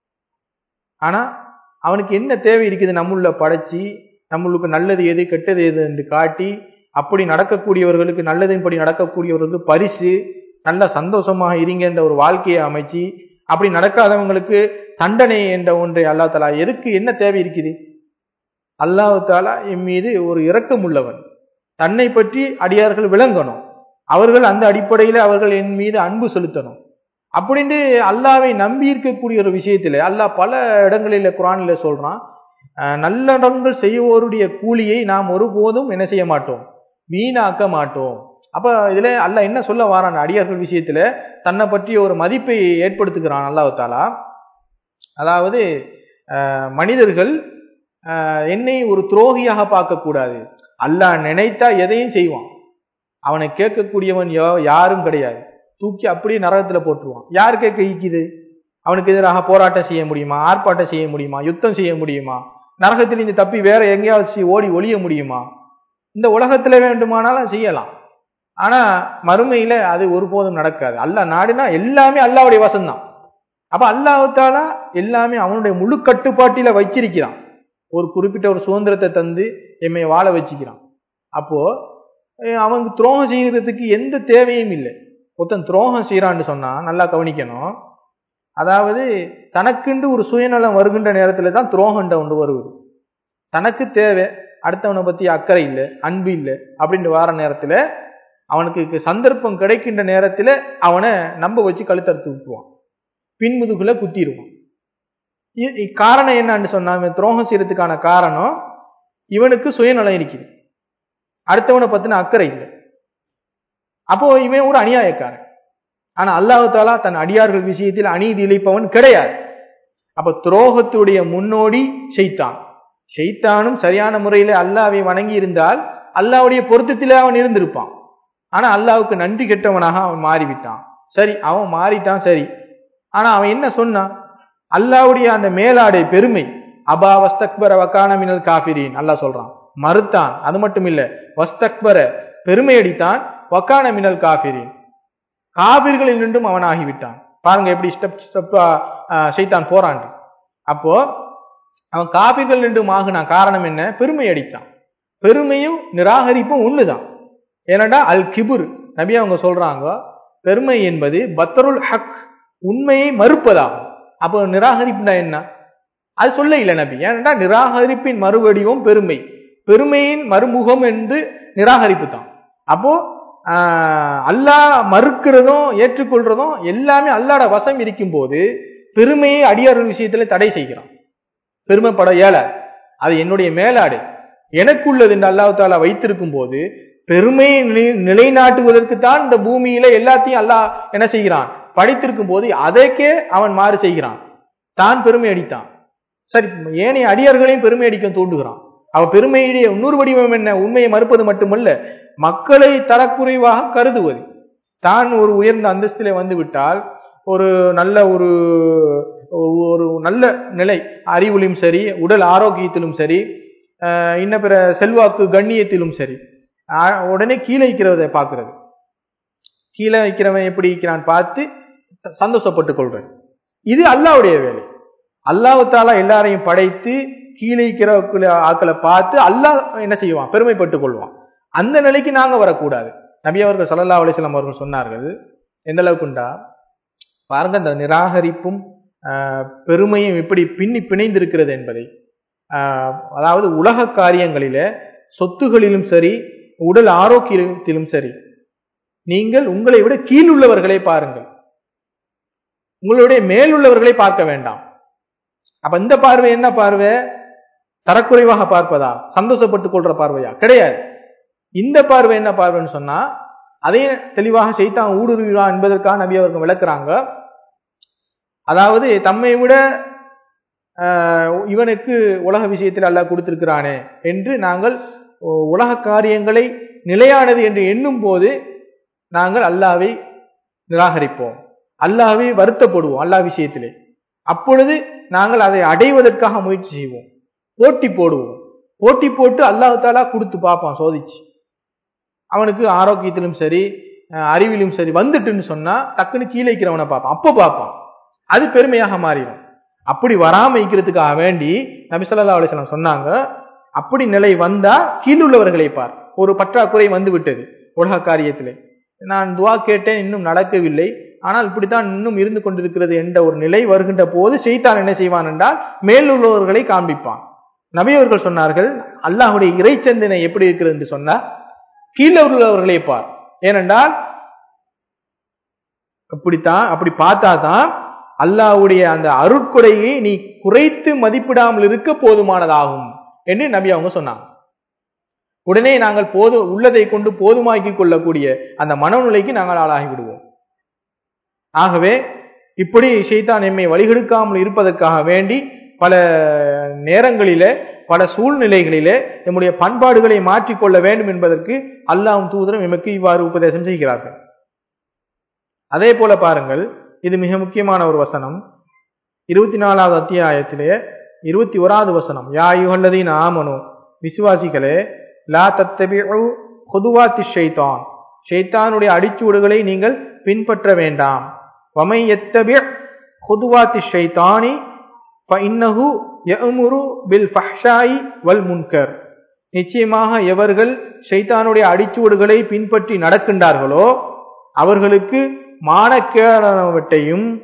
ஆனா அவனுக்கு என்ன தேவை இருக்குது நம்முள்ள படைச்சி நம்மளுக்கு நல்லது எது கெட்டது எது என்று காட்டி அப்படி நடக்கக்கூடியவர்களுக்கு நல்லதின்படி நடக்கக்கூடியவர்களுக்கு பரிசு நல்ல சந்தோஷமாக இருங்க என்ற ஒரு வாழ்க்கையை அமைச்சு அப்படி நடக்காதவங்களுக்கு தண்டனை என்ற ஒன்றை அல்லாஹ் தலா எதுக்கு என்ன தேவை இருக்குது அல்லாஹ் தாலா என் மீது ஒரு இரக்கம் உள்ளவன் தன்னை பற்றி அடியார்கள் விளங்கணும் அவர்கள் அந்த அடிப்படையில் அவர்கள் என் மீது அன்பு செலுத்தணும் அப்படின்ட்டு அல்லாவை நம்பி இருக்கக்கூடிய ஒரு விஷயத்துல அல்லாஹ் பல இடங்களில குரானில சொல்றான் அஹ் நல்லடங்கள் செய்வோருடைய கூலியை நாம் ஒருபோதும் என்ன செய்ய மாட்டோம் வீணாக்க மாட்டோம் அப்ப இதுல அல்லாஹ் என்ன சொல்ல வாரான் அடியார்கள் விஷயத்துல தன்னை பற்றிய ஒரு மதிப்பை ஏற்படுத்துகிறான் அல்லாஹ் தாலா அதாவது அஹ், மனிதர்கள் அஹ், என்னை ஒரு துரோகியாக பார்க்கக்கூடாது அல்லாஹ் நினைத்தா எதையும் செய்வான் அவனை கேட்கக்கூடியவன் யா- யாரும் கிடையாது தூக்கி அப்படியே நரகத்துல போட்டுருவான் யார் கேட்க ஈக்குது அவனுக்கு எதிராக போராட்டம் செய்ய முடியுமா ஆர்ப்பாட்டம் செய்ய முடியுமா யுத்தம் செய்ய முடியுமா நரகத்தில் இந்த தப்பி வேற எங்கேயாவது சி- ஓடி ஒளிய முடியுமா இந்த உலகத்துல வேண்டுமானாலும் செய்யலாம் ஆனா மறுமையில அது ஒருபோதும் நடக்காது அல்லாஹ் நாடுனா எல்லாமே அல்லாவுடைய வசம்தான் அப்ப அல்லாஹால எல்லாமே அவனுடைய முழு கட்டுப்பாட்டில வச்சிருக்கிறான் ஒரு குறிப்பிட்ட ஒரு சுதந்திரத்தை தந்து எம்மை வாழ வச்சுக்கிறான் அப்போ அஹ் அவனுக்கு துரோகம் செய்யறதுக்கு எந்த தேவையும் இல்லை ஒருத்தன் துரோகம் செய்யறான்னு சொன்னா நல்லா கவனிக்கணும் அதாவது தனக்குண்டு ஒரு சுயநலம் வருகின்ற நேரத்துல தான் துரோகண்ட ஒன்று வருவது தனக்கு தேவை அடுத்தவனை பத்தி அக்கறை இல்லை அன்பு இல்லை அப்படின்னு வார நேரத்துல அவனுக்கு சந்தர்ப்பம் கிடைக்கின்ற நேரத்துல அவனை நம்ப வச்சு கழுத்தறுத்து விட்டுருவான் பின்முதுகுல குத்திடுவான் இ- இ- காரணம் என்னன்னு சொன்னா இவன் துரோகம் செய்யறதுக்கான காரணம் இவனுக்கு சுயநலம் இருக்குது அடுத்தவனை பத்தின அக்கறை இல்லை அப்போ இவன் ஒரு அநியாயக்காரன் ஆனா அல்லாஹ் தாலா தன் அடியார்கள் விஷயத்தில் அநீதி இழைப்பவன் கிடையாது அப்ப துரோகத்துடைய முன்னோடி ஷைத்தான் ஷைத்தானும் சரியான முறையில அல்லாவை வணங்கி இருந்தால் அல்லாவுடைய பொருத்தத்திலே அவன் இருந்திருப்பான் ஆனா அல்லாவுக்கு நன்றி கெட்டவனாக அவன் மாறிவிட்டான் சரி அவன் மாறிட்டான் சரி ஆனா அவன் என்ன சொன்னான் அல்லாவுடைய அந்த மேலாடை பெருமை அபா வஸ்தக்பர வக்கான மினல் காபிரின் அல்லாஹ் சொல்றான் மறுத்தான் அது மட்டும் இல்ல வஸ்தக்பர பெருமை அடித்தான் வக்கான மினல் காபிரின் காபிர்களில் நின்றும் அவன் ஆகிவிட்டான் பாருங்க எப்படி ஸ்டெப் ஸ்டெப்பா ஷைத்தான் போறான் அப்போ அவன் காபிர்கள் நின்றும் ஆகுனான் காரணம் என்ன பெருமை அடித்தான் பெருமையும் நிராகரிப்பும் ஒண்ணுதான் ஏனடா அல் கிபுர் நபி அவங்க சொல்றாங்க பெருமை என்பது பத்தருல் ஹக் உண்மையை மறுப்பதாகும் அப்போ நிராகரிப்புனா என்ன அது சொல்ல இல்லை நபி ஏனென்றா நிராகரிப்பின் மறுவடிவம் பெருமை பெருமையின் மறுமுகம் என்று நிராகரிப்பு தான் அப்போ ஆஹ், அல்லாஹ் மறுக்கிறதும் ஏற்றுக்கொள்றதும் எல்லாமே அல்லாட வசம் இருக்கும் போது பெருமையை அடியார்கள் விஷயத்துல தடை செய்கிறான் பெருமைப்பட இயலாது அது என்னுடைய மேலாடு எனக்குள்ளது என்று அல்லாஹ் தாலா வைத்திருக்கும் போது பெருமையை நிலை- நிலைநாட்டுவதற்கு தான் இந்த பூமியில எல்லாத்தையும் அல்லாஹ் என்ன செய்கிறான் படைத்திருக்கும் போது அதற்கே அவன் மாறு செய்கிறான் தான் பெருமை அடித்தான் சரி ஏனைய அடியார்களையும் பெருமை அடிக்க தூண்டுகிறான் அவ பெருமையுடைய இன்னொரு வடிவம் என்ன உண்மையை மறுப்பது மட்டுமல்ல மக்களை தரக்குறைவாக கருதுவது தான் ஒரு உயர்ந்த அந்தஸ்திலே வந்து விட்டால் ஒரு நல்ல ஒரு ஒரு நல்ல நிலை அறிவிலும் சரி உடல் ஆரோக்கியத்திலும் சரி ஆஹ் இன்ன பிற செல்வாக்கு கண்ணியத்திலும் சரி ஆஹ் உடனே கீழே வைக்கிறதை பார்க்கிறது கீழே வைக்கிறவன் எப்படி வைக்கிறான் பார்த்து சந்தோஷப்பட்டுக் கொள்றது இது அல்லாவுடைய வேலை அல்லாஹ் தாலா எல்லாரையும் படைத்து கீழே இருக்கிற ஆட்களை பார்த்து அல்லாஹ் என்ன செய்வான் பெருமைப்பட்டுக் கொள்வான் அந்த நிலைக்கு நாங்க வரக்கூடாது நபி அவர்கள் ஸல்லல்லாஹு அலைஹி வஸல்லம் அவர்கள் சொன்னார்கள் எந்த அளவுக்குண்டா பாருங்க அந்த நிராகரிப்பும் ஆஹ், பெருமையும் எப்படி பின்னி பிணைந்திருக்கிறது என்பதை ஆஹ், அதாவது உலக காரியங்களில சொத்துகளிலும் சரி உடல் ஆரோக்கியத்திலும் சரி நீங்கள் உங்களை விட கீழுள்ளவர்களை பாருங்கள் உங்களுடைய மேலுள்ளவர்களை பார்க்க வேண்டாம் அப்ப இந்த பார்வை என்ன பார்வை தரக்குறைவாக பார்ப்பதா சந்தோஷப்பட்டுக் கொள்ற பார்வையா கிடையாது இந்த பார்வை என்ன பார்வைன்னு சொன்னா அதே தெளிவாக செய்தான் ஊடுருவான் என்பதற்காக நபி அவர்கள் விளக்குறாங்க அதாவது தம்மை விட ஆஹ், இவனுக்கு உலக விஷயத்தில் அல்லாஹ் கொடுத்திருக்கிறானே என்று நாங்கள் உ- உலக காரியங்களை நிலையானது என்று எண்ணும் போது நாங்கள் அல்லாவை நிராகரிப்போம் அல்லாவை வருத்தப்படுவோம் அல்லாஹ் விஷயத்திலே அப்பொழுது நாங்கள் அதை அடைவதற்காக முயற்சி செய்வோம் போட்டி போடுவோம் போட்டி போட்டு அல்லாஹ் தாலா கொடுத்து பார்ப்பான் சோதிச்சு அவனுக்கு ஆரோக்கியத்திலும் சரி அஹ் அறிவிலும் சரி வந்துட்டுன்னு சொன்னா டக்குன்னு கீழே இருக்கிறவனை பார்ப்பான் அப்ப பார்ப்பான் அது பெருமையாக மாறிடும் அப்படி வராம இருக்கிறதுக்காக வேண்டி நபி ஸல்லல்லாஹு அலைஹி வஸல்லம் சொன்னாங்க அப்படி நிலை வந்தா கீழுள்ளவர்களை பார் ஒரு பற்றாக்குறை வந்து விட்டது உலக காரியத்திலே நான் துவா கேட்டேன் இன்னும் நடக்கவில்லை ஆனால் இப்படித்தான் இன்னும் இருந்து கொண்டிருக்கிறது என்ற ஒரு நிலை வருகின்ற போது செய்தான் என்ன செய்வான் என்றால் மேலுள்ளவர்களை காண்பிப்பான் நபி அவர்கள் சொன்னார்கள் அல்லாஹுடைய இறைச்சந்தனை எப்படி இருக்கிறது என்று சொன்னா கீழே உள்ளவர்களை பார் ஏனென்றால் அப்படித்தான் அப்படி பார்த்தாதான் அல்லாஹ்வுடைய அந்த அருட்கொடையை நீ குறைத்து மதிப்பிடாமல் இருக்க போதுமானதாகும் என்று நபி அவங்க சொன்னாங்க உடனே நாங்கள் போது உள்ளதை கொண்டு போதுமாக்கிக் கொள்ளக்கூடிய அந்த மனநிலைக்கு நாங்கள் ஆளாகி விடுவோம் ஆகவே இப்படி ஷைத்தான் எம்மை வழிகெடுக்காமல் இருப்பதற்காக வேண்டி பல நேரங்களிலே பல சூழ்நிலைகளிலே நம்முடைய பண்பாடுகளை மாற்றிக்கொள்ள வேண்டும் என்பதற்கு அல்லாஹ் தூதரும் எமக்கு இவ்வாறு உபதேசம் செய்கிறார்கள் அதே போல பாருங்கள் இது மிக முக்கியமான ஒரு வசனம் இருபத்தி நாலாவது அத்தியாயத்திலே இருபத்தி ஓராவது வசனம் யா யுகல்லதீன் ஆமனு விசுவாசிகளே லா தத்தபிஉ ஹுதுவாத்தி ஷைத்தான் ஷைத்தானுடைய அடிச்சூடுகளை நீங்கள் பின்பற்ற வேண்டாம் வமை எத்தபி ஹுதுவாத்தி ஷைத்தானி ஃபஇன்னஹு யஅமுரு பில் ஃபஹ்ஷாயி வல் முன்கர் நிச்சயமாக எவர்கள் ஷைத்தானுடைய அடிச்சுவடுகளை பின்பற்றி நடக்கின்றார்களோ அவர்களுக்கு மானக்கேடானவற்றையும்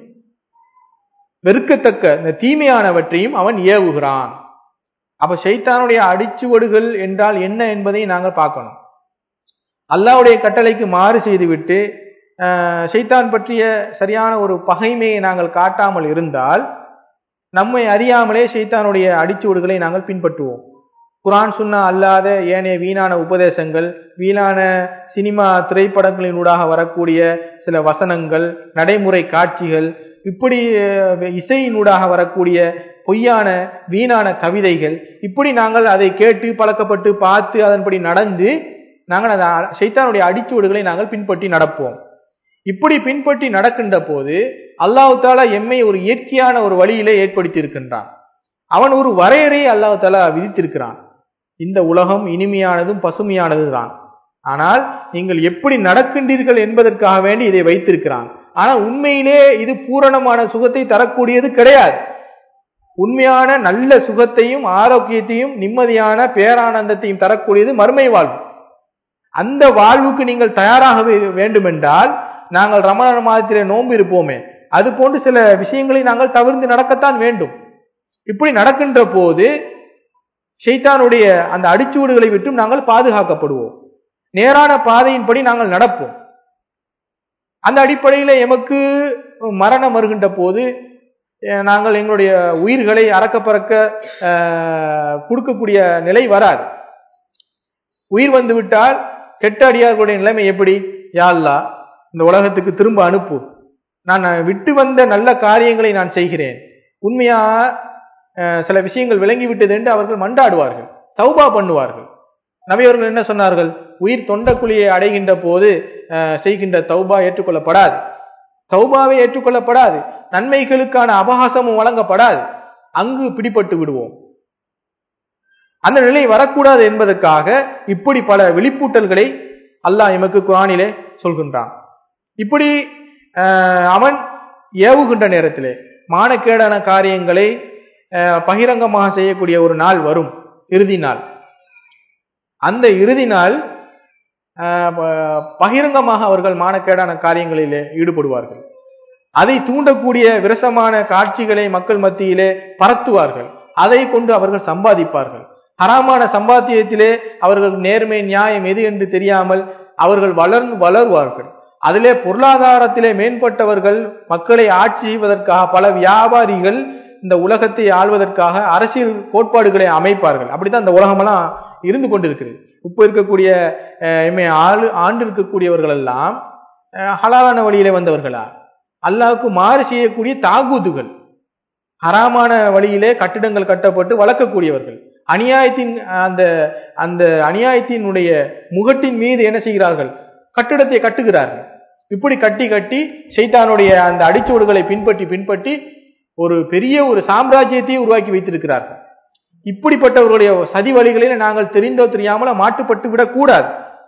வெறுக்கத்தக்க இந்த தீமையானவற்றையும் அவன் ஏவுகிறான் அப்ப ஷைத்தானுடைய அடிச்சுவடுகள் என்றால் என்ன என்பதை நாங்கள் பார்க்கணும் அல்லாவுடைய கட்டளைக்கு மாறு செய்துவிட்டு ஷைத்தான் பற்றிய சரியான ஒரு பகைமையை நாங்கள் காட்டாமல் இருந்தால் நம்மை அறியாமலே ஷைத்தானுடைய அடிச்சுவடுகளை நாங்கள் பின்பற்றுவோம் குரான் சுன்னா அல்லாத ஏனைய வீணான உபதேசங்கள் வீணான சினிமா திரைப்படங்களினூடாக வரக்கூடிய சில வசனங்கள் நடைமுறை காட்சிகள் இப்படி இசையினூடாக வரக்கூடிய பொய்யான வீணான கவிதைகள் இப்படி நாங்கள் அதை கேட்டு பழக்கப்பட்டு பார்த்து அதன்படி நடந்து நாங்கள் அந்த சைத்தானுடைய அடிச்சுவடுகளை நாங்கள் பின்பற்றி நடப்போம் இப்படி பின்பற்றி நடக்கின்ற போது அல்லாஹு தாலா எம்மை ஒரு இயற்கையான ஒரு வழியிலே ஏற்படுத்தி இருக்கின்றான் அவன் ஒரு வரையறையை அல்லாஹு தாலா விதித்திருக்கிறான் இந்த உலகம் இனிமையானதும் பசுமையானது தான் ஆனால் நீங்கள் எப்படி நடக்கின்றீர்கள் என்பதற்காக வேண்டி இதை வைத்திருக்கிறான் ஆனால் உண்மையிலே இது பூரணமான சுகத்தை தரக்கூடியது கிடையாது உண்மையான நல்ல சுகத்தையும் ஆரோக்கியத்தையும் நிம்மதியான பேரானந்தத்தையும் தரக்கூடியது மறுமை வாழ்வு அந்த வாழ்வுக்கு நீங்கள் தயாராக வேண்டுமென்றால் நாங்கள் ரமண மாதத்திலே நோன்பு இருப்போமே அது போன்று சில விஷயங்களை நாங்கள் தவிர்த்து நடக்கத்தான் வேண்டும் இப்படி நடக்கின்ற போது ஷைத்தானுடைய அந்த அடிச்சுவடுகளை விட்டும் நாங்கள் பாதுகாக்கப்படுவோம் நேரான பாதையின்படி நாங்கள் நடப்போம் அந்த அடிப்படையில் எமக்கு மரணம் வருகின்ற போது நாங்கள் எங்களுடைய உயிர்களை அறக்க பறக்க கொடுக்கக்கூடிய நிலை வராது உயிர் வந்து விட்டால் கெட்ட அடியார்களுடைய நிலைமை எப்படி யாழ்லா இந்த உலகத்துக்கு திரும்ப அனுப்பு நான் விட்டு வந்த நல்ல காரியங்களை நான் செய்கிறேன் உண்மையா சில விஷயங்கள் விளங்கிவிட்டது என்று அவர்கள் மண்டாடுவார்கள் தௌபா பண்ணுவார்கள் நபியவர்கள் என்ன சொன்னார்கள் உயிர் தொண்டக்குழியை அடைகின்ற போது செய்கின்ற தௌபா ஏற்றுக்கொள்ளப்படாது தௌபாவை ஏற்றுக்கொள்ளப்படாது நன்மைகளுக்கான அபகாசமும் வழங்கப்படாது அங்கு பிடிபட்டு விடுவோம் அந்த நிலை வரக்கூடாது என்பதற்காக இப்படி பல வெளிப்பூட்டல்களை அல்லாஹ் எமக்கு குரானிலே சொல்கின்றான் இப்படி அவன் ஏவுகின்ற நேரத்திலே மானக்கேடான காரியங்களை பகிரங்கமாக செய்யக்கூடிய ஒரு நாள் வரும் இறுதி நாள் அந்த இறுதி நாள் பகிரங்கமாக அவர்கள் மானக்கேடான காரியங்களிலே ஈடுபடுவார்கள் அதை தூண்டக்கூடிய விரசமான காட்சிகளை மக்கள் மத்தியிலே பரத்துவார்கள் அதை கொண்டு அவர்கள் சம்பாதிப்பார்கள் ஹராமான சம்பாத்தியத்திலே அவர்கள் நேர்மை நியாயம் எது என்று தெரியாமல் அவர்கள் வளர்ந்து வளருவார்கள் அதிலே பொருளாதாரத்திலே மேம்பட்டவர்கள் மக்களை ஆட்சி செய்வதற்காக பல வியாபாரிகள் இந்த உலகத்தை ஆள்வதற்காக அரசியல் கோட்பாடுகளை அமைப்பார்கள் அப்படித்தான் இந்த உலகமெல்லாம் இருந்து கொண்டிருக்கிறது இப்ப இருக்கக்கூடிய எம்மை ஆளு ஆண்டு இருக்கக்கூடியவர்கள் எல்லாம் ஹலாலான வழியிலே வந்தவர்களா அல்லாவுக்கு மாறு செய்யக்கூடிய தாகூதுகள் ஹராமான வழியிலே கட்டிடங்கள் கட்டப்பட்டு வளர்க்கக்கூடியவர்கள் அநியாயத்தின் அந்த அந்த அநியாயத்தினுடைய முகட்டின் மீது என்ன செய்கிறார்கள் கட்டிடத்தை கட்டுகிறார்கள் இப்படி கட்டி கட்டி சைத்தானுடைய அந்த அடிச்சோடுகளை பின்பற்றி பின்பற்றி ஒரு பெரிய ஒரு சாம்ராஜ்யத்தை உருவாக்கி வைத்திருக்கிறார்கள் இப்படிப்பட்டவர்களுடைய சதி வழிகளில் நாங்கள் தெரிந்தோ தெரியாமல மாட்டுப்பட்டு விடக்கூடாது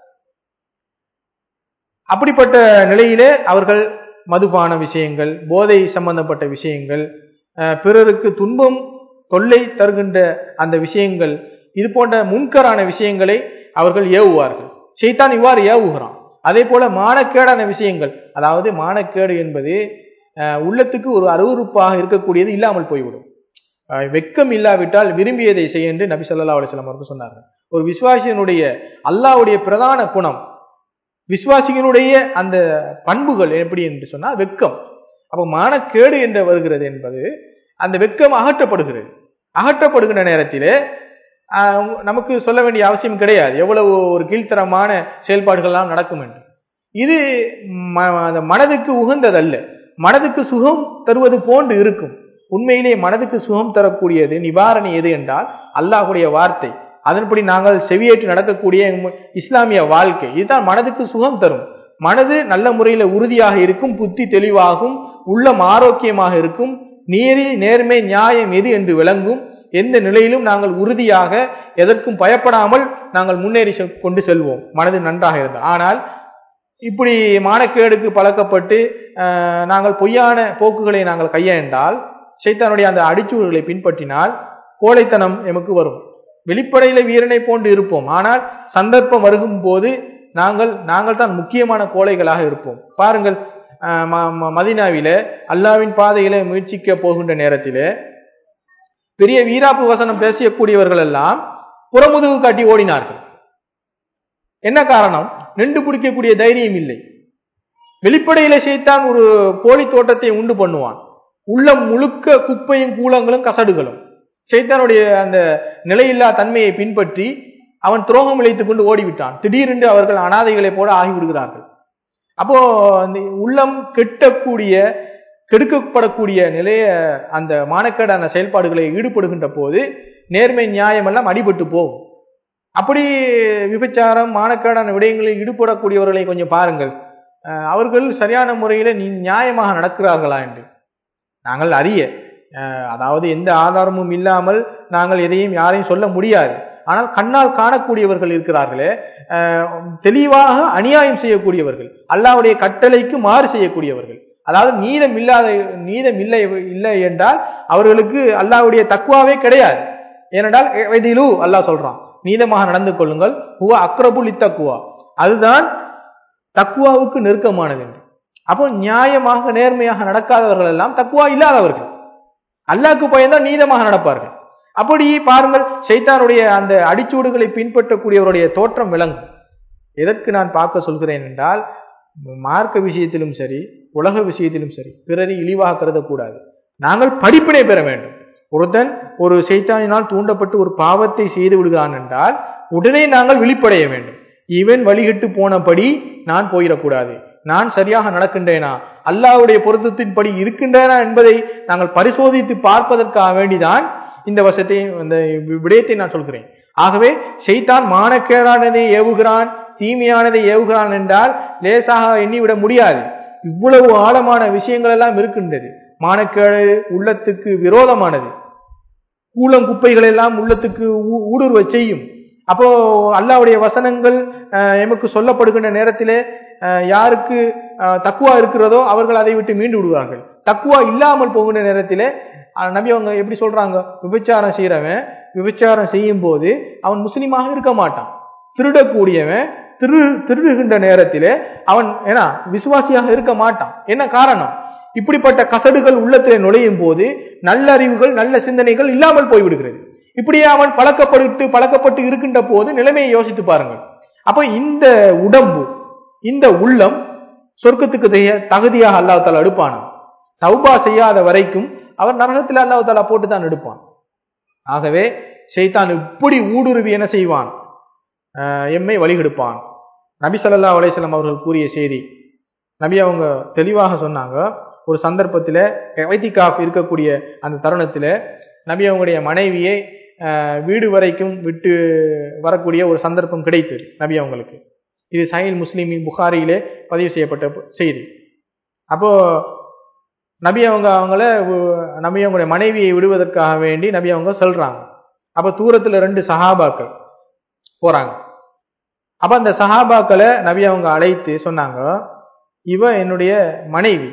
அப்படிப்பட்ட நிலையிலே அவர்கள் மதுபான விஷயங்கள் போதை சம்பந்தப்பட்ட விஷயங்கள் பிறருக்கு துன்பம் தொல்லை தருகின்ற அந்த விஷயங்கள் இது போன்ற முன்கரான விஷயங்களை அவர்கள் ஏவுவார்கள் செய்தான் இவ்வாறு ஏவுகிறான் அதே போல மானக்கேடான விஷயங்கள் அதாவது மானக்கேடு என்பது உள்ளத்துக்கு ஒரு அருவறுப்பாக இருக்கக்கூடியது இல்லாமல் போய்விடும் வெக்கம் இல்லாவிட்டால் விரும்பியதை செய்ய என்று நபி சொல்லா அலிஸ்லாம் அவர்கள் சொன்னார்கள் ஒரு விசுவாசியனுடைய அல்லாவுடைய பிரதான குணம் விசுவாசிகளுடைய அந்த பண்புகள் எப்படி என்று சொன்னால் வெக்கம் அப்போ மானக்கேடு என்று வருகிறது என்பது அந்த வெக்கம் அகற்றப்படுகிறது அகற்றப்படுகின்ற நேரத்திலே ஆஹ் உங்க- நமக்கு சொல்ல வேண்டிய அவசியம் கிடையாது எவ்வளவு ஒரு கீழ்த்தரமான செயல்பாடுகள்லாம் நடக்கும் என்று இது ம- அந்த மனதுக்கு உகந்ததல்ல மனதுக்கு சுகம் தருவது போன்று இருக்கும் உண்மையிலே மனதுக்கு சுகம் தரக்கூடியது நிவாரணி எது என்றால் அல்லாஹ்வுடைய வார்த்தை அதன்படி நாங்கள் செவியேற்று நடக்கக்கூடிய எம் இஸ்லாமிய வாழ்க்கை இதுதான் மனதுக்கு சுகம் தரும் மனது நல்ல முறையில உறுதியாக இருக்கும் புத்தி தெளிவாகும் உள்ளம் ஆரோக்கியமாக இருக்கும் நீதி நேர்மை நியாயம் எது என்று விளங்கும் எந்த நிலையிலும் நாங்கள் உறுதியாக எதற்கும் பயப்படாமல் நாங்கள் முன்னேறி செல்- கொண்டு செல்வோம் மனது நன்றாக இருந்தால் ஆனால் இப்படி மானக்கேடுக்கு பழக்கப்பட்டு அஹ், நாங்கள் பொய்யான போக்குகளை நாங்கள் கையாண்டால் சைத்தானுடைய அந்த அடிச்சூடுகளை பின்பற்றினால் கோழைத்தனம் எமக்கு வரும் வெளிப்படையில வீரனை போன்று இருப்போம் ஆனால் சந்தர்ப்பம் வருகும் போது நாங்கள் நாங்கள் தான் முக்கியமான கோழைகளாக இருப்போம் பாருங்கள் அஹ், ம- ம- மதீனாவில அல்லாவின் பாதையில முயற்சிக்க போகின்ற நேரத்திலே பெரிய வீராப்பு வசனம் பேசக்கூடியவர்கள் எல்லாம் புறமுதுகு காட்டி ஓடினார்கள் என்ன காரணம் நின்று பிடிக்கக்கூடிய தைரியம் இல்லை வெளிப்படையில செய்தான் ஒரு போலி தோட்டத்தை உண்டு பண்ணுவான் உள்ளம் முழுக்க குப்பையும் கூலங்களும் கசடுகளும் சைத்தானுடைய அந்த நிலையில்லா தன்மையை பின்பற்றி அவன் துரோகம் இழைத்துக் கொண்டு ஓடிவிட்டான் திடீரென்று அவர்கள் அனாதைகளைப் போல ஆகிவிடுகிறார்கள் அப்போ அந்த உள்ளம் கெட்டக்கூடிய கெடுக்கப்படக்கூடிய நிலைய அந்த மானக்கேடான செயல்பாடுகளை ஈடுபடுகின்ற போது நேர்மை நியாயம் எல்லாம் அடிபட்டு போகும் அப்படி விபச்சாரம் மானக்கேடான விடயங்களில் ஈடுபடக்கூடியவர்களை கொஞ்சம் பாருங்கள் அஹ் அவர்கள் சரியான முறையில நீ- நியாயமாக நடக்கிறார்களா என்று நாங்கள் அறிய அஹ் அதாவது எந்த ஆதாரமும் இல்லாமல் நாங்கள் எதையும் யாரையும் சொல்ல முடியாது ஆனால் கண்ணால் காணக்கூடியவர்கள் இருக்கிறார்களே அஹ் தெளிவாக அநியாயம் செய்யக்கூடியவர்கள் அல்லாஹ்வுடைய கட்டளைக்கு மாறு செய்யக்கூடியவர்கள் அதாவது நீதம் இல்லாத நீதம் இல்லை இல்லை என்றால் அவர்களுக்கு அல்லாஹ்வுடைய தக்குவாவே கிடையாது ஏனென்றால் எதிலு அல்லாஹ் சொல்றான் நீதமாக நடந்து கொள்ளுங்கள் ஹுவ அக்ரபுல் இத்தக்குவா அதுதான் தக்குவாவுக்கு நெருக்கமானது என்று அப்போ நியாயமாக நேர்மையாக நடக்காதவர்கள் எல்லாம் தக்குவா இல்லாதவர்கள் அல்லாஹ்க்கு பயந்தான் நீதமாக நடப்பார்கள் அப்படி பாருங்கள் ஷைத்தானுடைய அந்த அடிச்சூடுகளை பின்பற்றக்கூடியவருடைய தோற்றம் விளங்கும் எதற்கு நான் பார்க்க சொல்கிறேன் என்றால் மார்க்க விஷயத்திலும் சரி உலக விஷயத்திலும் சரி பிறரை இழிவாக கருதக்கூடாது நாங்கள் படிப்பினை பெற வேண்டும் ஒருத்தன் ஒரு செய்தானினால் தூண்டப்பட்டு ஒரு பாவத்தை செய்து விடுகிறான் என்றால் உடனே நாங்கள் விழிப்படைய வேண்டும் இவன் வழிகிட்டு போனபடி நான் போயிடக்கூடாது நான் சரியாக நடக்கின்றேனா அல்லாஹ்வுடைய பொருத்தத்தின்படி இருக்கின்றேனா என்பதை நாங்கள் பரிசோதித்து பார்ப்பதற்காக வேண்டிதான் இந்த வசத்தை இந்த விடயத்தை நான் சொல்கிறேன் ஆகவே ஷைத்தான் மானக்கேடானதை ஏவுகிறான் தீமையானதை ஏவுகிறான் என்றால் லேசாக எண்ணிவிட முடியாது இவ்வளவு ஆழமான விஷயங்கள் எல்லாம் இருக்கின்றது மானக்கேடு உள்ளத்துக்கு விரோதமானது கூலம் குப்பைகள் எல்லாம் உள்ளத்துக்கு ஊ- ஊடுருவ செய்யும் அப்போ அல்லாஹ்வுடைய வசனங்கள் அஹ், எமக்கு சொல்லப்படுகின்ற நேரத்திலே அஹ், யாருக்கு அஹ், தக்குவா இருக்கிறதோ அவர்கள் அதை விட்டு மீண்டு விடுவார்கள் தக்குவா இல்லாமல் போகின்ற நேரத்திலே அஹ், நபி அவங்க எப்படி சொல்றாங்க விபச்சாரம் செய்யறவன் விபச்சாரம் செய்யும் போது அவன் முஸ்லீமாக இருக்க மாட்டான் திருடக்கூடியவன் திரு திருடுகின்ற நேரத்திலே அவன் ஏன்னா விசுவாசியாக இருக்க மாட்டான் என்ன காரணம் இப்படிப்பட்ட கசடுகள் உள்ளத்திலே நுழையும் போது நல்லறிவுகள் நல்ல சிந்தனைகள் இல்லாமல் போய்விடுகிறது இப்படியே அவன் பழக்கப்பட்டு பழக்கப்பட்டு இருக்கின்ற போது நிலைமையை யோசித்து பாருங்கள் அப்ப இந்த உடம்பு இந்த உள்ளம் சொர்க்கத்துக்கு தய- தகுதியாக அல்லாஹ் தாலா எடுப்பானா தௌபா செய்யாத வரைக்கும் அவர் நரகத்தில் அல்லாஹ் தாலா போட்டு தான் எடுப்பான் ஆகவே ஷைத்தான் இப்படி ஊடுருவி என்ன செய்வான் ஆஹ் எம்மை வழிகெடுப்பான் நபி ஸல்லல்லாஹு அலைஹி வஸல்லம் அவர்கள் கூறிய செய்தி நபி அவங்க தெளிவாக சொன்னாங்க ஒரு சந்தர்ப்பத்தில் வைத்திகாஃப் இருக்கக்கூடிய அந்த தருணத்தில் நபி அவங்களுடைய மனைவியை ஆஹ் வீடு வரைக்கும் விட்டு வரக்கூடிய ஒரு சந்தர்ப்பம் கிடைத்தது நபி அவங்களுக்கு இது சஹீல் முஸ்லிமின் புகாரியிலே பதிவு செய்யப்பட்ட ப- செய்தி அப்போ நபி அவங்க அவங்கள வு- நபி அவங்களுடைய மனைவியை விடுவதற்காக வேண்டி நபி அவங்க சொல்றாங்க அப்ப தூரத்துல ரெண்டு சஹாபாக்கள் போறாங்க அப்ப அந்த சஹாபாக்களை நபி அவங்க அழைத்து சொன்னாங்க இவ என்னுடைய மனைவி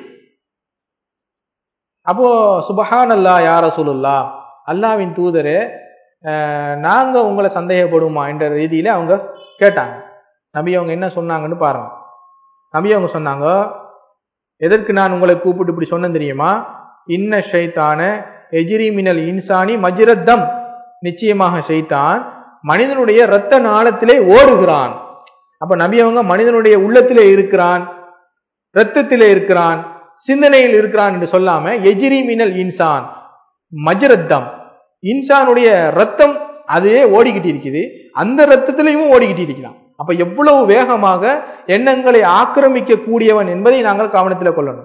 அப்போ சுபஹான் அல்லா யார சொல்லுல்லா அல்லாவின் தூதரே அஹ், நாங்க உங்களை சந்தேகப்படுமா என்ற ரீதியில அவங்க கேட்டாங்க நபி அவங்க என்ன சொன்னாங்கன்னு பாருங்க நபி அவங்க சொன்னாங்க எதற்கு நான் உங்களை கூப்பிட்டு இப்படி சொன்னேன் தெரியுமா இன்ன ஷைத்தான எஜிரி மினல் இன்சானி மஜ்ரத்தம் நிச்சயமாக ஷைத்தான் மனிதனுடைய இரத்த நாளத்திலே ஓடுகிறான் அப்ப நபி அவங்க மனிதனுடைய உள்ளத்திலே இருக்கிறான் இரத்தத்திலே இருக்கிறான் சிந்தனையில் இருக்கிறான் என்று சொல்லாம எஜிரி மினல் இன்சான் மஜ்ரத்தம் இன்சானுடைய ரத்தம் அதே ஓடிக்கிட்டு இருக்குது அந்த ரத்தத்திலையும் ஓடிக்கிட்டு இருக்கலாம் அப்ப எவ்வளவு வேகமாக எண்ணங்களை ஆக்கிரமிக்க கூடியவன் என்பதை நாங்கள் கவனத்தில் கொள்ளணும்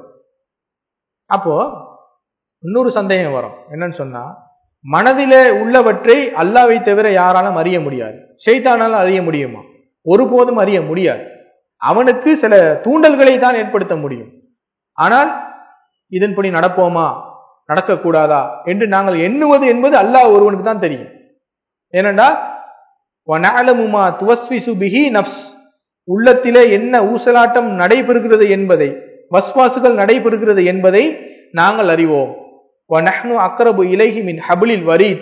அப்போ இன்னொரு சந்தேகம் வரும் என்னன்னு சொன்னா மனதிலே உள்ளவற்றை அல்லாவை தவிர யாராலும் அறிய முடியாது ஷைத்தானால் அறிய முடியுமா ஒருபோதும் அறிய முடியாது அவனுக்கு சில தூண்டல்களை தான் ஏற்படுத்த முடியும் ஆனால் இதன்படி நடப்போமா நடக்கக்கூடாதா என்று நாங்கள் எண்ணுவது என்பது அல்லாஹ் ஒருவனுக்கு தான் தெரியும் ஏனென்றா வனஅலமுமா துவஸ்விசு பிஹி நப்ஸ் உள்ளத்திலே என்ன ஊசலாட்டம் நடைபெறுகிறது என்பதை வஸ்வாசுகள் நடைபெறுகிறது என்பதை நாங்கள் அறிவோம் வனஹ்னு அக்ரபு இலைஹி மின் ஹபிலில் வரீத்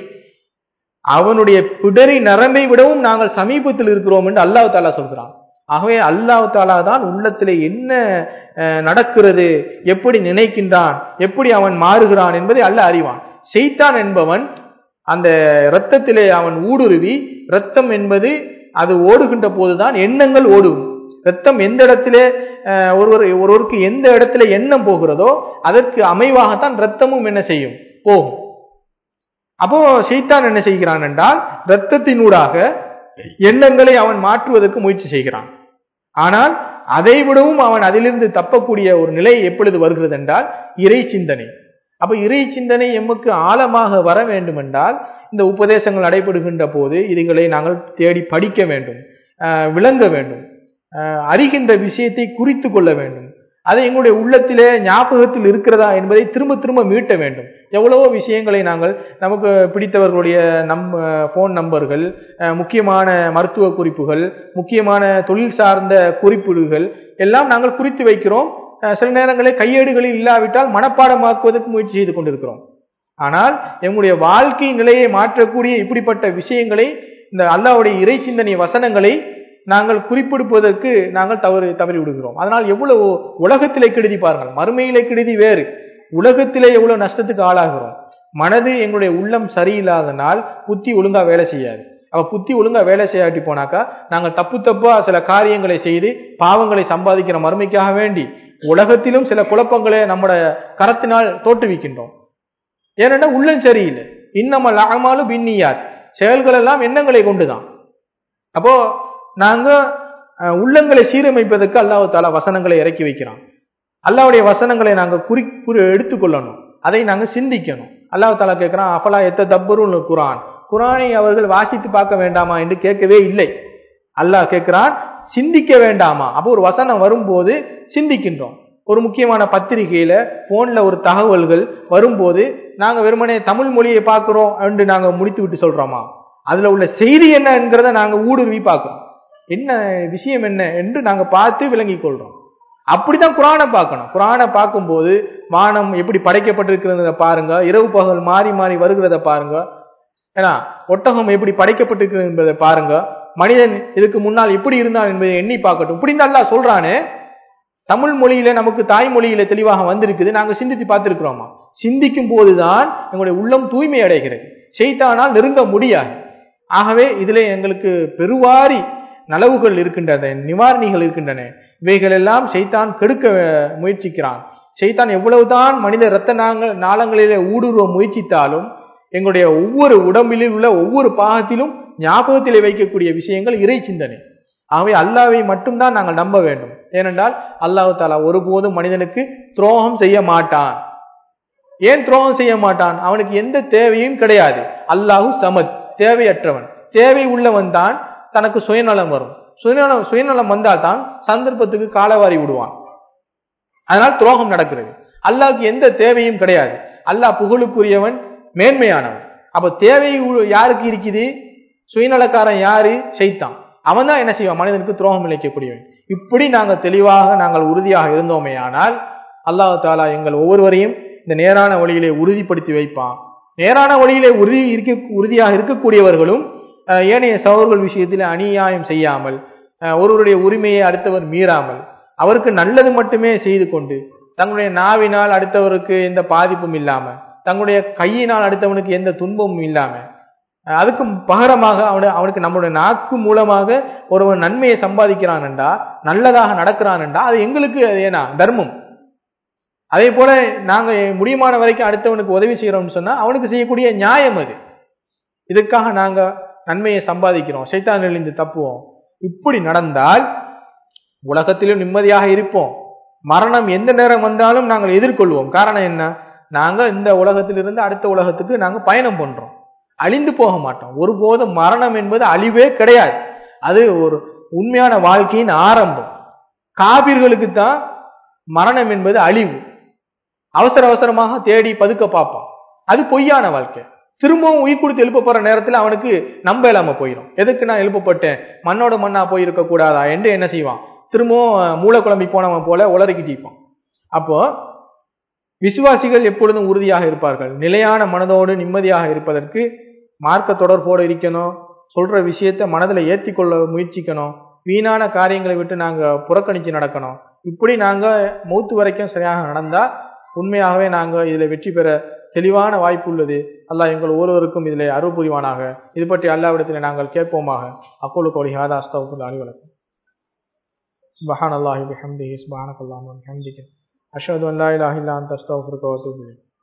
அவனுடைய பிடரி நரம்பை விடவும் நாங்கள் சமீபத்தில் இருக்கிறோம் என்று அல்லாஹ் தாலா சொல்கிறான் ஆகவே அல்லாஹ் தாலா தான் உள்ளத்திலே என்ன அஹ், நடக்கிறது எப்படி நினைக்கின்றான் எப்படி அவன் மாறுகிறான் என்பதை அல்லாஹ் அறிவான் செய்தான் என்பவன் அந்த இரத்தத்திலே அவன் ஊடுருவி இரத்தம் என்பது அது ஓடுகின்ற போதுதான் எண்ணங்கள் ஓடும் ரத்தம் எந்த இடத்திலே அஹ், ஒருவர் ஒருவருக்கு எந்த இடத்துல எண்ணம் போகிறதோ அதற்கு அமைவாகத்தான் ரத்தமும் என்ன செய்யும் போகும் அப்போ சைத்தான் என்ன செய்கிறான் என்றால் இரத்தத்தினூடாக எண்ணங்களை அவன் மாற்றுவதற்கு முயற்சி செய்கிறான் ஆனால் அதை விடவும் அவன் அதிலிருந்து தப்பக்கூடிய ஒரு நிலை எப்பொழுது வருகிறது என்றால் இறை சிந்தனை அப்ப இறை சிந்தனை எமக்கு ஆழமாக வர வேண்டும் என்றால் இந்த உபதேசங்கள் நடைபெறுகின்ற போது இதுகளை நாங்கள் தேடி படிக்க வேண்டும் அஹ், விளங்க வேண்டும் அஹ், அறிகின்ற விஷயத்தை குறித்து கொள்ள வேண்டும் அது எங்களுடைய உள்ளத்திலே ஞாபகத்தில் இருக்கிறதா என்பதை திரும்ப திரும்ப மீட்ட வேண்டும் எவ்வளவோ விஷயங்களை நாங்கள் நமக்கு பிடித்தவர்களுடைய நம் ஃபோன் நம்பர்கள் அஹ், முக்கியமான மருத்துவ குறிப்புகள் முக்கியமான தொழில் சார்ந்த குறிப்பீடுகள் எல்லாம் நாங்கள் குறித்து வைக்கிறோம் அஹ், சில நேரங்களில் கையேடுகளில் இல்லாவிட்டால் மனப்பாடமாக்குவதற்கு முயற்சி செய்து கொண்டிருக்கிறோம் ஆனால் எங்களுடைய வாழ்க்கை நிலையை மாற்றக்கூடிய இப்படிப்பட்ட விஷயங்களை இந்த அல்லாஹ்வுடைய இறை சிந்தனை வசனங்களை நாங்கள் குறிப்பிடுவதற்கு நாங்கள் தவறு தவறி விடுகிறோம் அதனால் எவ்வளவு உலகத்திலே கெடுதி பாருங்கள் மறுமையிலே கெடுதி வேறு உலகத்திலே எவ்வளவு நஷ்டத்துக்கு ஆளாகிறோம் மனது எங்களுடைய உள்ளம் சரியில்லாதனால் புத்தி ஒழுங்கா வேலை செய்யாது அவ புத்தி ஒழுங்கா வேலை செய்யாட்டி போனாக்கா நாங்கள் தப்பு தப்பா சில காரியங்களை செய்து பாவங்களை சம்பாதிக்கிற மறுமைக்காக வேண்டி உலகத்திலும் சில குழப்பங்களை நம்முடைய கரத்தினால் தோற்றுவிக்கின்றோம் ஏனென்னா உள்ளம் சரியில்லை இன்னமல் அகமாலும் பின்னியார் செயல்கள் எல்லாம் எண்ணங்களை கொண்டுதான் அப்போ நாங்க அஹ், உள்ளங்களை சீரமைப்பதற்கு அல்லாஹ் தாலா வசனங்களை இறக்கி வைக்கிறான் அல்லாஹ்வுடைய வசனங்களை நாங்க குறி குறி எடுத்துக்கொள்ளணும் அதை நாங்க சிந்திக்கணும் அல்லாஹ் தாலா கேட்கிறான் அஃபலா எத்த தப்பரும் குரான் குரானை அவர்கள் வாசித்து பார்க்க வேண்டாமா என்று கேட்கவே இல்லை அல்லாஹ் கேட்கிறான் சிந்திக்க வேண்டாமா அப்போ ஒரு வசனம் வரும்போது சிந்திக்கின்றோம் ஒரு முக்கியமான பத்திரிகையில போன்ல ஒரு தகவல்கள் வரும்போது நாங்க வெறுமனே தமிழ் மொழியை பார்க்கிறோம் என்று நாங்க முடித்து விட்டு சொல்றோமா அதுல உள்ள செய்தி என்ன என்கிறத நாங்க ஊடுருவி பார்க்கிறோம் என்ன விஷயம் என்ன என்று நாங்க பார்த்து விளங்கிக் கொள்றோம் அப்படிதான் குரானை பார்க்கணும் குரானை பார்க்கும்போது வானம் எப்படி படைக்கப்பட்டிருக்கிறத பாருங்க இரவு பகல் மாறி மாறி வருகிறத பாருங்க ஏன்னா ஒட்டகம் எப்படி படைக்கப்பட்டிருக்கிறது என்பதை பாருங்க மனிதன் இதுக்கு முன்னால் எப்படி இருந்தான் என்பதை எண்ணி பார்க்கட்டும் இப்படி நல்லா சொல்றானே தமிழ் மொழியில நமக்கு தாய்மொழியில தெளிவாக வந்திருக்குது நாங்க சிந்தித்து பார்த்திருக்கிறோமா சிந்திக்கும் போதுதான் எங்களுடைய உள்ளம் தூய்மை அடைகிறது செய்தானால் நெருங்க முடியாது ஆகவே இதிலே எங்களுக்கு பெருவாரி நலவுகள் இருக்கின்றன நிவாரணிகள் இருக்கின்றன இவைகள் எல்லாம் செய்தான் கெடுக்க அஹ், முயற்சிக்கிறான் செய்தான் எவ்வளவுதான் மனித இரத்த நாங்கள் நாளங்களிலே ஊடுருவ முயற்சித்தாலும் எங்களுடைய ஒவ்வொரு உடம்பிலும் உள்ள ஒவ்வொரு பாகத்திலும் ஞாபகத்திலே வைக்கக்கூடிய விஷயங்கள் இறை சிந்தனை ஆகவே அல்லாவை மட்டும்தான் நாங்கள் நம்ப வேண்டும் ஏனென்றால் அல்லாஹ் தாலா ஒருபோதும் மனிதனுக்கு துரோகம் செய்ய மாட்டான் ஏன் துரோகம் செய்ய மாட்டான் அவனுக்கு எந்த தேவையும் கிடையாது அல்லாஹு சமத் தேவையற்றவன் தேவை உள்ளவன் தான் தனக்கு சுயநலம் வரும் சுயநலம் சுயநலம் வந்தால் தான் சந்தர்ப்பத்துக்கு காலவாரி விடுவான் அதனால் துரோகம் நடக்கிறது அல்லாஹ்க்கு எந்த தேவையும் கிடையாது அல்லாஹ் புகழுக்குரியவன் மேன்மையானவன் அப்ப தேவை உ- யாருக்கு இருக்குது சுயநலக்காரன் யாரு ஷைத்தான் அவன் தான் என்ன செய்வான் மனிதனுக்கு துரோகம் இழைக்கக்கூடியவன் இப்படி நாங்கள் தெளிவாக நாங்கள் உறுதியாக இருந்தோமே ஆனால் அல்லாஹ் தாலா எங்கள் ஒவ்வொருவரையும் இந்த நேரான வழியிலே உறுதிப்படுத்தி வைப்பான் நேரான வழியிலே உறுதி இருக்க உறுதியாக இருக்கக்கூடியவர்களும் அஹ், ஏனைய சகோதரர்கள் விஷயத்தில் அநியாயம் செய்யாமல் அஹ், ஒருவருடைய உரிமையை அடுத்தவர் மீறாமல் அவருக்கு நல்லது மட்டுமே செய்து கொண்டு தங்களுடைய நாவினால் அடுத்தவருக்கு எந்த பாதிப்பும் இல்லாம தங்களுடைய கையினால் அடுத்தவனுக்கு எந்த துன்பமும் இல்லாம அஹ், அதுக்கு பகரமாக அவனு அவனுக்கு நம்முடைய நாக்கு மூலமாக ஒருவன் நன்மையை சம்பாதிக்கிறான் என்றா நல்லதாக நடக்கிறான் என்றா அது எங்களுக்கு அது ஏனா தர்மம் அதே போல நாங்க முடியுமான வரைக்கும் அடுத்தவனுக்கு உதவி செய்யறோம்னு சொன்னா அவனுக்கு செய்யக்கூடிய நியாயம் அது இதுக்காக நாங்க நன்மையை சம்பாதிக்கிறோம் சைத்தானிலிருந்து தப்புவோம் இப்படி நடந்தால் உலகத்திலும் நிம்மதியாக இருப்போம் மரணம் எந்த நேரம் வந்தாலும் நாங்கள் எதிர்கொள்வோம் காரணம் என்ன நாங்க இந்த உலகத்திலிருந்து அடுத்த உலகத்துக்கு நாங்க பயணம் பண்றோம் அழிந்து போக மாட்டோம் ஒருபோதும் மரணம் என்பது அழிவே கிடையாது அது ஒரு உண்மையான வாழ்க்கையின் ஆரம்பம் காபிர்களுக்கு தான் மரணம் என்பது அழிவு அவசர அவசரமாக தேடி பதுக்க பார்ப்பான் அது பொய்யான வாழ்க்கை திரும்பவும் உயிர் கொடுத்து எழுப்ப போற நேரத்தில் அவனுக்கு நம்ப இல்லாம போயிடும் எதுக்கு நான் எழுப்பப்பட்டேன் மண்ணோட மண்ணா போய் இருக்க கூடாதா என்று என்ன செய்வான் திரும்பவும் மூளை குழம்பி போனவன் போல உளறிக்கிட்டு இருப்பான் அப்போ விசுவாசிகள் எப்பொழுதும் உறுதியாக இருப்பார்கள் நிலையான மனதோடு நிம்மதியாக இருப்பதற்கு மார்க்க தொடர்போடு இருக்கணும் சொல்ற விஷயத்த மனதில் ஏற்றிக்கொள்ள முயற்சிக்கணும் வீணான காரியங்களை விட்டு நாங்க புறக்கணிச்சு நடக்கணும் இப்படி நாங்க மூத்து வரைக்கும் சரியாக நடந்தா உண்மையாகவே நாங்க இதுல வெற்றி பெற தெளிவான வாய்ப்பு உள்ளது அல்லாஹ் எங்கள் ஒருவருக்கும் இதில் அருள் புரிவானாக இது பற்றி அல்லாவிடத்தில் நாங்கள் கேட்போமாக அக்கோலு கோலி ஹாதா அஸ்தகுல் அலிவலக்கம் சுபஹான் அல்லாஹி பிஹம்திஹி சுபஹானக் அல்லாஹும்ம பிஹம்திக அஷ்ஹது அன் லா இலாஹ இல்லா அன்த அஸ்தக்ஃபிருக வ அத்தூபு இலைக்